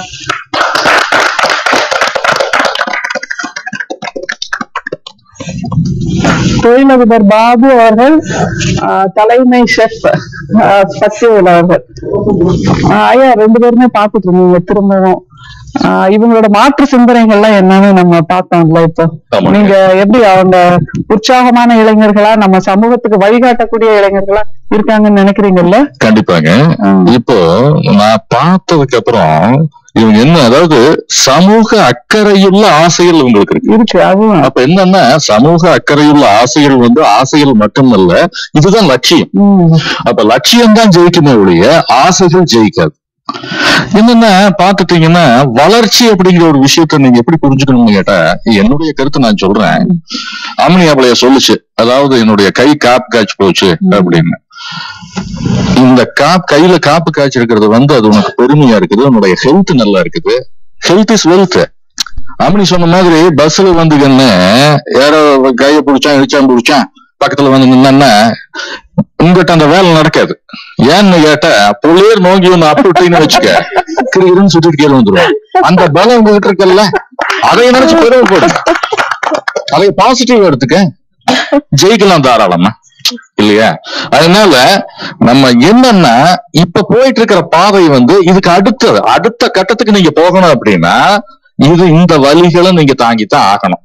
தொழிலதிபர் பாபு அவர்கள் ஆஹ், தலைமை ஷெஃப் சக்திவேல் அவர்கள் ஆஹ், ஐயா ரெண்டு பேருமே பார்த்துட்டு இருந்தீங்க திரும்பவும் ஆஹ் இவங்களோட மாற்று சிந்தனைகள்லாம் என்னன்னு நம்ம பார்த்தோம்ல இப்போ ஆமாங்க. நீங்க எப்படி அவங்க உற்சாகமான இளைஞர்களா நம்ம சமூகத்துக்கு வழிகாட்டக்கூடிய இளைஞர்களா இருக்காங்கன்னு நினைக்கிறீங்கல்ல கண்டிப்பாங்க ஆஹ் இப்போ நான் பார்த்ததுக்கு அப்புறம் இவங்க என்ன அதாவது சமூக அக்கறையுள்ள ஆசைகள் உங்களுக்கு இருக்கு இருக்கு அதுவும் அப்ப என்னன்னா சமூக அக்கறையுள்ள ஆசைகள் வந்து ஆசைகள் மட்டுமல்ல இதுதான் லட்சியம் உம் அப்ப லட்சியம் தான் ஜெயிக்குமே ஒழிய ஆசைகள் ஜெயிக்காது என்னன்னா பாத்துட்டீங்கன்னா வளர்ச்சி அப்படிங்கிற ஒரு விஷயத்த நீங்க எப்படி புரிஞ்சுக்கணும்னு கேட்டா என்னுடைய கருத்து நான் சொல்றேன் அம்மனி அவளைய சொல்லுச்சு அதாவது என்னுடைய கை காப்பு காய்ச்சி போச்சு அப்படின்னு இந்த காப் கையில காப்பு காய்ச்சி இருக்கிறது வந்து அது உனக்கு பெருமையா இருக்குது உன்னுடைய ஹெல்த் நல்லா இருக்குது ஹெல்த் இஸ் வெல்த் அம்மனி சொன்ன மாதிரி பஸ்ல வந்துங்கன்னு யாரோ கைய பிடிச்சான் இடிச்சான் பிடிச்சான் பக்கத்துல வந்து நின்னா உங்ககிட்ட அந்த வேலை நடக்காது ஏன்னு கேட்டா புள்ளையர் நோங்கி ஒண்ணு அப்பு விட்டீங்கன்னு வச்சுக்க கிரிகிருன்னு சுத்திட்டு கீழே வந்துருவான் அந்த பலம் உங்ககிட்ட இருக்கல்ல அதை நினைச்சு பெருமைப்படும் அதை பாசிட்டிவ் எடுத்துக்க ஜெயிக்கலாம் தாராளமா இல்லையா அதனால நம்ம என்னன்னா இப்ப போயிட்டு இருக்கிற பாதை வந்து இதுக்கு அடுத்தது அடுத்த கட்டத்துக்கு நீங்க போகணும் அப்படின்னா இது இந்த வழிகளை நீங்க தாங்கித்தான் ஆகணும்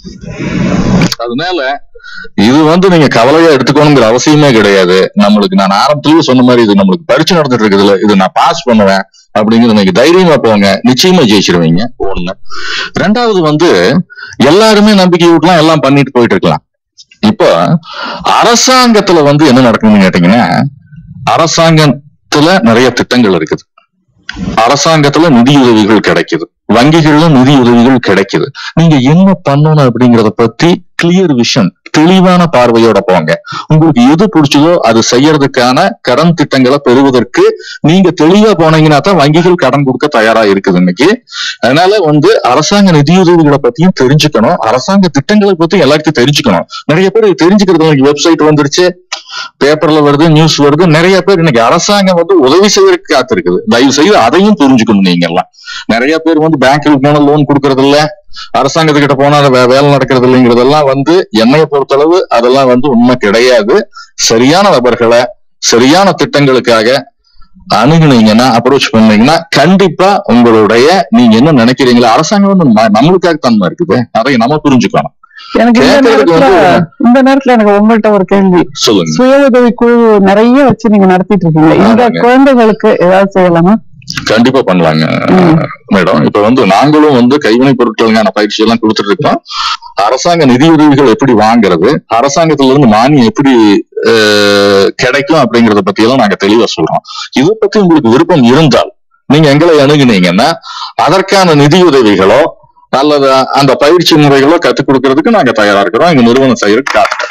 அதனால இது வந்து நீங்க கவலையா எடுத்துக்கணுங்கிற அவசியமே கிடையாது நம்மளுக்கு நான் ஆரம்பத்திலேயே சொன்ன மாதிரி இது நம்மளுக்கு பரிச்சு நடந்துட்டு இருக்குதுல இது நான் பாஸ் பண்ணுவேன் அப்படிங்கிற நீங்க தைரியமா போங்க நிச்சயமா ஜெயிச்சிருவீங்க ஒண்ணு ரெண்டாவது வந்து எல்லாருமே நம்பிக்கை விட்டுலாம் எல்லாம் பண்ணிட்டு போயிட்டு இருக்கலாம் இப்போ அரசாங்கத்துல வந்து என்ன நடக்குதுன்னு கேட்டீங்கன்னா அரசாங்கத்துல நிறைய திட்டங்கள் இருக்குது அரசாங்கத்துல நிதி உதவிகள் கிடைக்குது வங்கிகள்ல நிதி உதவிகள் கிடைக்குது நீங்க என்ன பண்ணணும் அப்படிங்கறத பத்தி கிளியர் விஷன் தெளிவான பார்வையோட போங்க உங்களுக்கு எது பிடிச்சதோ அது செய்யறதுக்கான கடன் திட்டங்களை பெறுவதற்கு நீங்க தெளிவா போனீங்கன்னா தான் வங்கிகள் கடன் கொடுக்க தயாரா இருக்குது இன்னைக்கு அதனால வந்து அரசாங்க நிதியுதவிகளை பத்தியும் தெரிஞ்சுக்கணும் அரசாங்க திட்டங்களை பத்தி எல்லாருக்கும் தெரிஞ்சுக்கணும் நிறைய பேர் இது தெரிஞ்சுக்கிறது வெப்சைட் வந்துருச்சு பேப்பர்ல வருது நியூஸ் வருது நிறைய பேர் இன்னைக்கு அரசாங்கம் வந்து உதவி செய்யறதுக்கு காத்திருக்குது தயவு செய்து அதையும் புரிஞ்சுக்கணும் நீங்க எல்லாம் நிறைய பேர் வந்து பேங்க்ல போனா லோன் கொடுக்கறது இல்ல அரசாங்கத்துக்கிட்ட போனா அது வே- வேலை நடக்கிறது இல்லைங்கிறதெல்லாம் வந்து என்னைய பொறுத்தளவு அதெல்லாம் வந்து உண்மை கிடையாது சரியான நபர்களை சரியான திட்டங்களுக்காக அணுகுனீங்கன்னா அப்ரோச் பண்ணீங்கன்னா கண்டிப்பா உங்களுடைய நீங்க என்ன நினைக்கிறீங்களோ அரசாங்கம் வந்து ம- நம்மளுக்காக தன்மை இருக்குது அதை நம்ம புரிஞ்சுக்கணும் எனக்கு இந்த கேட்கறதுக்கு நேரத்துல வந்து- இந்த நேரத்துல எனக்கு உங்கள்ட்ட ஒரு கேள்வி சொல்லுங்க சுய உதவி குழு நிறைய வச்சு நீங்க நடத்திட்டு இருக்கீங்க இந்த ஆமாங்க. குழந்தைகளுக்கு ஏதாவது செய்யலாமா கண்டிப்பா பண்ணலாங்க மேடம் இப்ப வந்து நாங்களும் வந்து கைவினை பொருட்களுக்கான பயிற்சி எல்லாம் கொடுத்துட்டு இருக்கோம் அரசாங்க நிதி உதவிகள் எப்படி வாங்குறது அரசாங்கத்துல இருந்து மானியம் எப்படி அஹ், கிடைக்கும் அப்படிங்கறத பத்தி எல்லாம் நாங்க தெளிவா சொல்றோம் இதை பத்தி உங்களுக்கு விருப்பம் இருந்தால் நீங்க எங்களை அணுகுனீங்கன்னா அதற்கான நிதி உதவிகளோ அல்லது அந்த பயிற்சி முறைகளோ கத்துக் கொடுக்கறதுக்கு நாங்க தயாரா இருக்கிறோம் எங்க நிறுவனம் செய்யறதுக்கு காத்து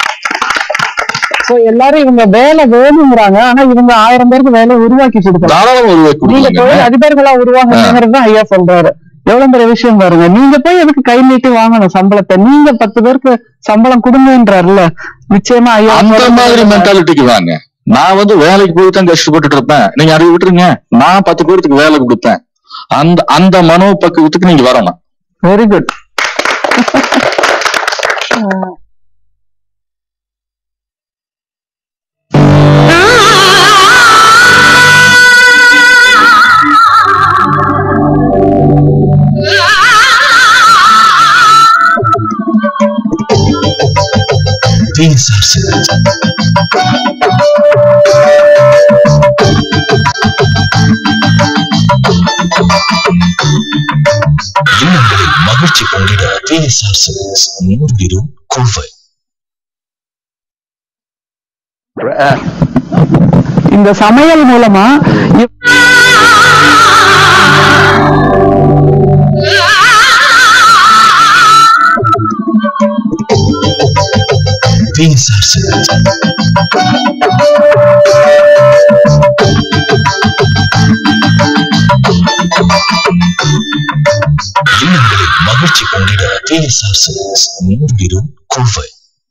சோ எல்லாரும் இவங்க வேலை வேணுங்கிறாங்க ஆனா இவங்க ஆயிரம் பேருக்கு வேலையை உருவாக்கி கொடுக்கலாம் தாராளம் உருவாக்கி நீங்க கொடுக்கலாங்க தொழில் அதிபர்களா உருவாங்குங்கிறது தான் ஐயா சொல்றாரு எவ்வளவு பெரிய விஷயம் பாருங்க நீங்க போய் எதுக்கு கை நீட்டி வாங்கணும் சம்பளத்தை நீங்க பத்து பேருக்கு சம்பளம் கொடுங்கன்றாருல நிச்சயமா ஐயா அந்த மாதிரி மென்டாலிட்டிக்கு வாங்க நான் வந்து வேலைக்கு போய் தான் கஷ்டப்பட்டுட்டு இருப்பேன் நீங்க அதை விட்டுருங்க நான் பத்து பேருக்கு வேலை கொடுப்பேன் அந்த அந்த மனோ பக்குவத்துக்கு நீங்க வரணும் வெரி குட் TSR Sales. இல்லங்களில் மகிழ்ச்சி பொங்கிட TSR Sales. மூன்றிலும் கொள்வை இந்த சமையல் மூலமா இவ்- TSR Sales. இல்லங்களில் மகிழ்ச்சி பொங்கிட TSR Sales. மூன்றிலும் கொள்வை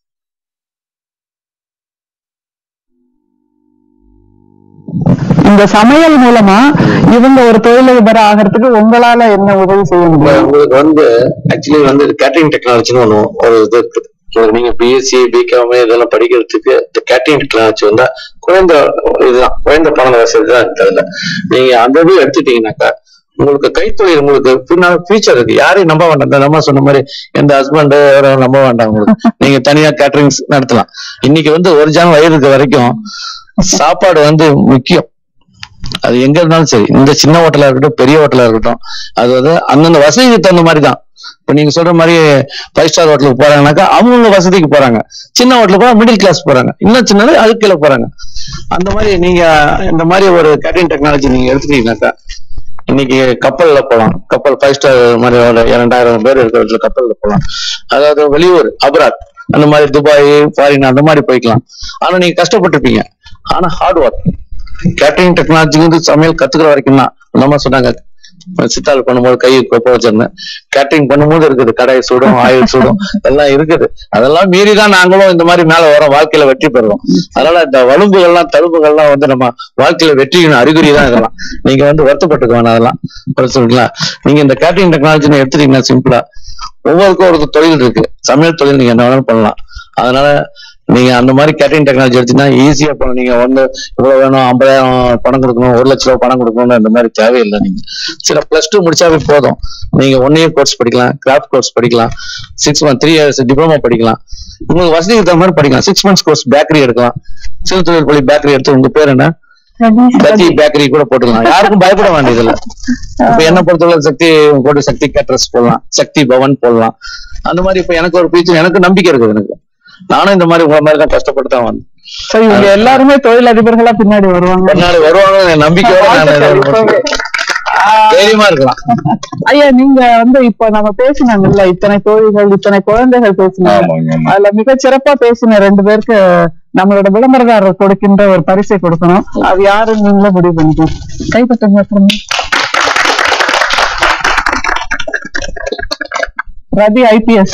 இந்த சமையல் மூலமா இவங்க ஒரு தொழிலதிபர் ஆகிறதுக்கு உங்களால என்ன உதவி செய்ய இப்ப முடியும் உங்களுக்கு வந்து ஆக்சுவலி வந்து கேட்டரிங் டெக்னாலஜின்னு ஒன்று ஒரு இது இருக்குது உங்களுக்கு நீங்க பிஎஸ்சி பிகாம் இதெல்லாம் படிக்கிறதுக்கு இந்த கேட்டரிங் டெக்னாலஜி வந்தா குறைந்த இதுதான் குறைந்த பண வசதி தான் இருக்கு அதுல நீங்க அந்த இது எடுத்துட்டீங்கன்னாக்கா உங்களுக்கு கைத்தொழில் உங்களுக்கு பின்னால ஃபியூச்சர் இருக்கு யாரையும் நம்ப வேண்டாம் இந்த நம்ம சொன்ன மாதிரி எந்த ஹஸ்பண்ட் நம்ப வேண்டாம் உங்களுக்கு நீங்க தனியா கேட்டரிங்ஸ் நடத்தலாம் இன்னைக்கு வந்து ஒரு ஜான் வயதுக்கு வரைக்கும் சாப்பாடு வந்து முக்கியம் அது எங்க இருந்தாலும் சரி இந்த சின்ன ஹோட்டலா இருக்கட்டும் பெரிய ஹோட்டலா இருக்கட்டும் அது வந்து அந்தந்த வசதிக்கு தகுந்த மாதிரி தான் இப்ப நீங்க சொல்ற மாதிரி ஃபைவ் ஸ்டார் ஹோட்டலுக்கு போறாங்கனாக்கா அவங்க வசதிக்கு போறாங்க சின்ன ஹோட்டலுக்கு போனா மிடில் கிளாஸ் போறாங்க இன்னும் சின்னது அதுக்கு கீழே போறாங்க அந்த மாதிரி நீங்க இந்த மாதிரி ஒரு கேட்டரிங் டெக்னாலஜி நீங்க எடுத்துட்டீங்கன்னாக்கா இன்னைக்கு கப்பல்ல போலாம் கப்பல் ஃபைவ் ஸ்டார் மாதிரி ஒரு இரண்டாயிரம் பேர் இருக்கிற இடத்துல கப்பல்ல போலாம் அதாவது வெளியூர் அப்ராட் அந்த மாதிரி துபாய் ஃபாரின் அந்த மாதிரி போய்க்கலாம் ஆனா நீங்க கஷ்டப்பட்டிருப்பீங்க ஆனா ஹார்ட் ஒர்க் கேட்டரிங் டெக்னாலஜி வந்து சமையல் கத்துக்கிற வரைக்கும் தான் நம்ம சொன்னாங்க சித்தாள் பண்ணும்போது கை கொப்ப வச்சிருந்தேன் கேட்டரிங் பண்ணும்போது இருக்குது கடை சுடும் ஆயில் சுடும் எல்லாம் இருக்குது அதெல்லாம் மீறி தான் நாங்களும் இந்த மாதிரி மேல வரோம் வாழ்க்கையில வெற்றி பெறுவோம் அதனால இந்த வலும்புகள்லாம் தழும்புகள்லாம் வந்து நம்ம வாழ்க்கையில வெற்றியின் அறிகுறி தான் இதெல்லாம் நீங்க வந்து வருத்தப்பட்டுக்க வேணாம் அதெல்லாம் புரிச்சுங்களா நீங்க இந்த கேட்டரிங் டெக்னாலஜி எடுத்துட்டீங்கன்னா சிம்பிளா ஒவ்வொருக்கும் ஒரு தொழில் இருக்கு சமையல் தொழில் நீங்க என்ன வேணாலும் பண்ணலாம் அதனால நீங்க அந்த மாதிரி கேட்டரிங் டெக்னாலஜி எடுத்தீங்கன்னா ஈஸியா பண்ண நீங்க வந்து இவ்வளவு வேணும் ஐம்பதாயிரம் பணம் கொடுக்கணும் ஒரு லட்ச ரூபாய் பணம் கொடுக்கணும் இந்த மாதிரி தேவையில்லை நீங்க சில பிளஸ் டூ முடிச்சாவே போதும் நீங்க ஒன் இயர் கோர்ஸ் படிக்கலாம் கிராஃப்ட் கோர்ஸ் படிக்கலாம் six month three years diploma படிக்கலாம் உங்களுக்கு வசதிக்கு தகுந்த மாதிரி படிக்கலாம் சிக்ஸ் மந்த்ஸ் கோர்ஸ் பேக்கரி எடுக்கலாம் சிறு தொழில் பள்ளி பேக்கரி எடுத்து உங்க பேர் என்ன சக்தி பேக்கரி கூட போட்டுக்கலாம் யாருக்கும் பயப்பட வேண்டியது இல்ல இப்ப என்ன பொறுத்தவரை சக்தி போட்டு சக்தி கேட்டரஸ் போடலாம் சக்தி பவன் போடலாம் அந்த மாதிரி இப்ப எனக்கு ஒரு பீச்சு எனக்கு நம்பிக்கை இருக்குது எனக்கு நானும் இந்த மாதிரி உங்களை மாதிரி தான் கஷ்டப்பட்டு தான் வந்தேன் சரி இவங்க எல்லாருமே தொழில் அதிபர்களா பின்னாடி வருவாங்க பின்னாடி வருவாங்க நம்பிக்கையோட நான் இதை இப்பவே. தைரியமா இருக்கலாம் ஐயா நீங்க வந்து இப்ப நம்ம பேசினாங்கல்ல இத்தனை தோழிகள் இத்தனை குழந்தைகள் பேசினாங்க ஆமாங்க ஆமா. அதுல மிக சிறப்பா பேசின ரெண்டு பேருக்கு நம்மளோட விளம்பரதாரர் கொடுக்கின்ற ஒரு பரிசை கொடுக்கணும் அது யாருன்னு நீங்களே முடிவு பண்ணிக்கணும் கைப்பற்றுங்க அப்புறமா. ரதி ஐபிஎஸ்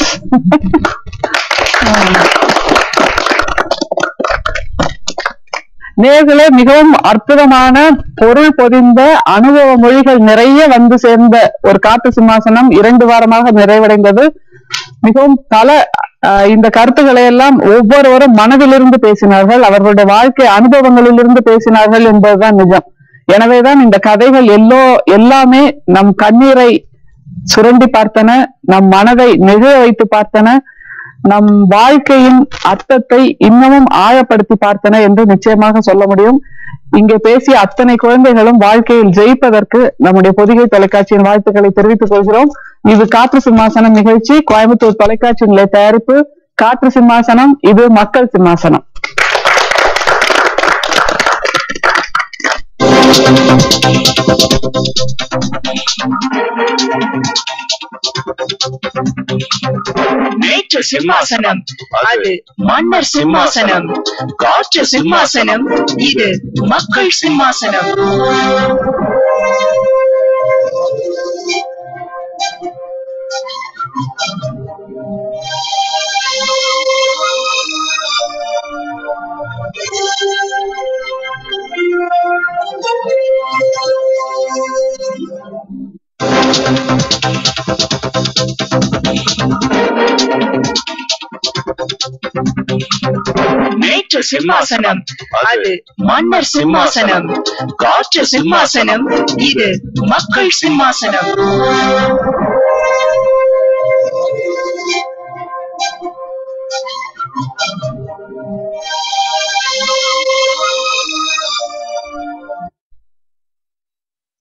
நேர்களே மிகவும் அற்புதமான பொருள் பொதிந்த அனுபவ மொழிகள் நிறைய வந்து சேர்ந்த ஒரு காட்டு சிம்மாசனம் இரண்டு வாரமாக நிறைவடைந்தது மிகவும் பல அஹ், இந்த கருத்துக்களை எல்லாம் ஒவ்வொருவரும் மனதிலிருந்து பேசினார்கள் அவர்களுடைய வாழ்க்கை அனுபவங்களிலிருந்து பேசினார்கள் என்பதுதான் நிஜம் எனவேதான் இந்த கதைகள் எல்லோ எல்லாமே நம் கண்ணீரை சுரண்டி பார்த்தன நம் மனதை நெகிழ வைத்து பார்த்தன நம் வாழ்க்கையின் அர்த்தத்தை இன்னமும் ஆழப்படுத்தி பார்த்தன என்று நிச்சயமாக சொல்ல முடியும் இங்கே பேசிய அத்தனை குழந்தைகளும் வாழ்க்கையில் ஜெயிப்பதற்கு நம்முடைய பொதிகை தொலைக்காட்சியின் வாழ்த்துக்களை தெரிவித்துக் கொள்கிறோம் இது காற்று சிம்மாசனம் நிகழ்ச்சி கோயம்புத்தூர் தொலைக்காட்சி நிலைய தயாரிப்பு காற்று சிம்மாசனம் இது மக்கள் சிம்மாசனம் நேற்று சிம்மாசனம் அது மன்னர் சிம்மாசனம் காற்று சிம்மாசனம் இது மக்கள் சிம்மாசனம் நேற்று சிம்மாசனம் அது மன்னர் சிம்மாசனம் காற்று சிம்மாசனம் இது மக்கள் சிம்மாசனம்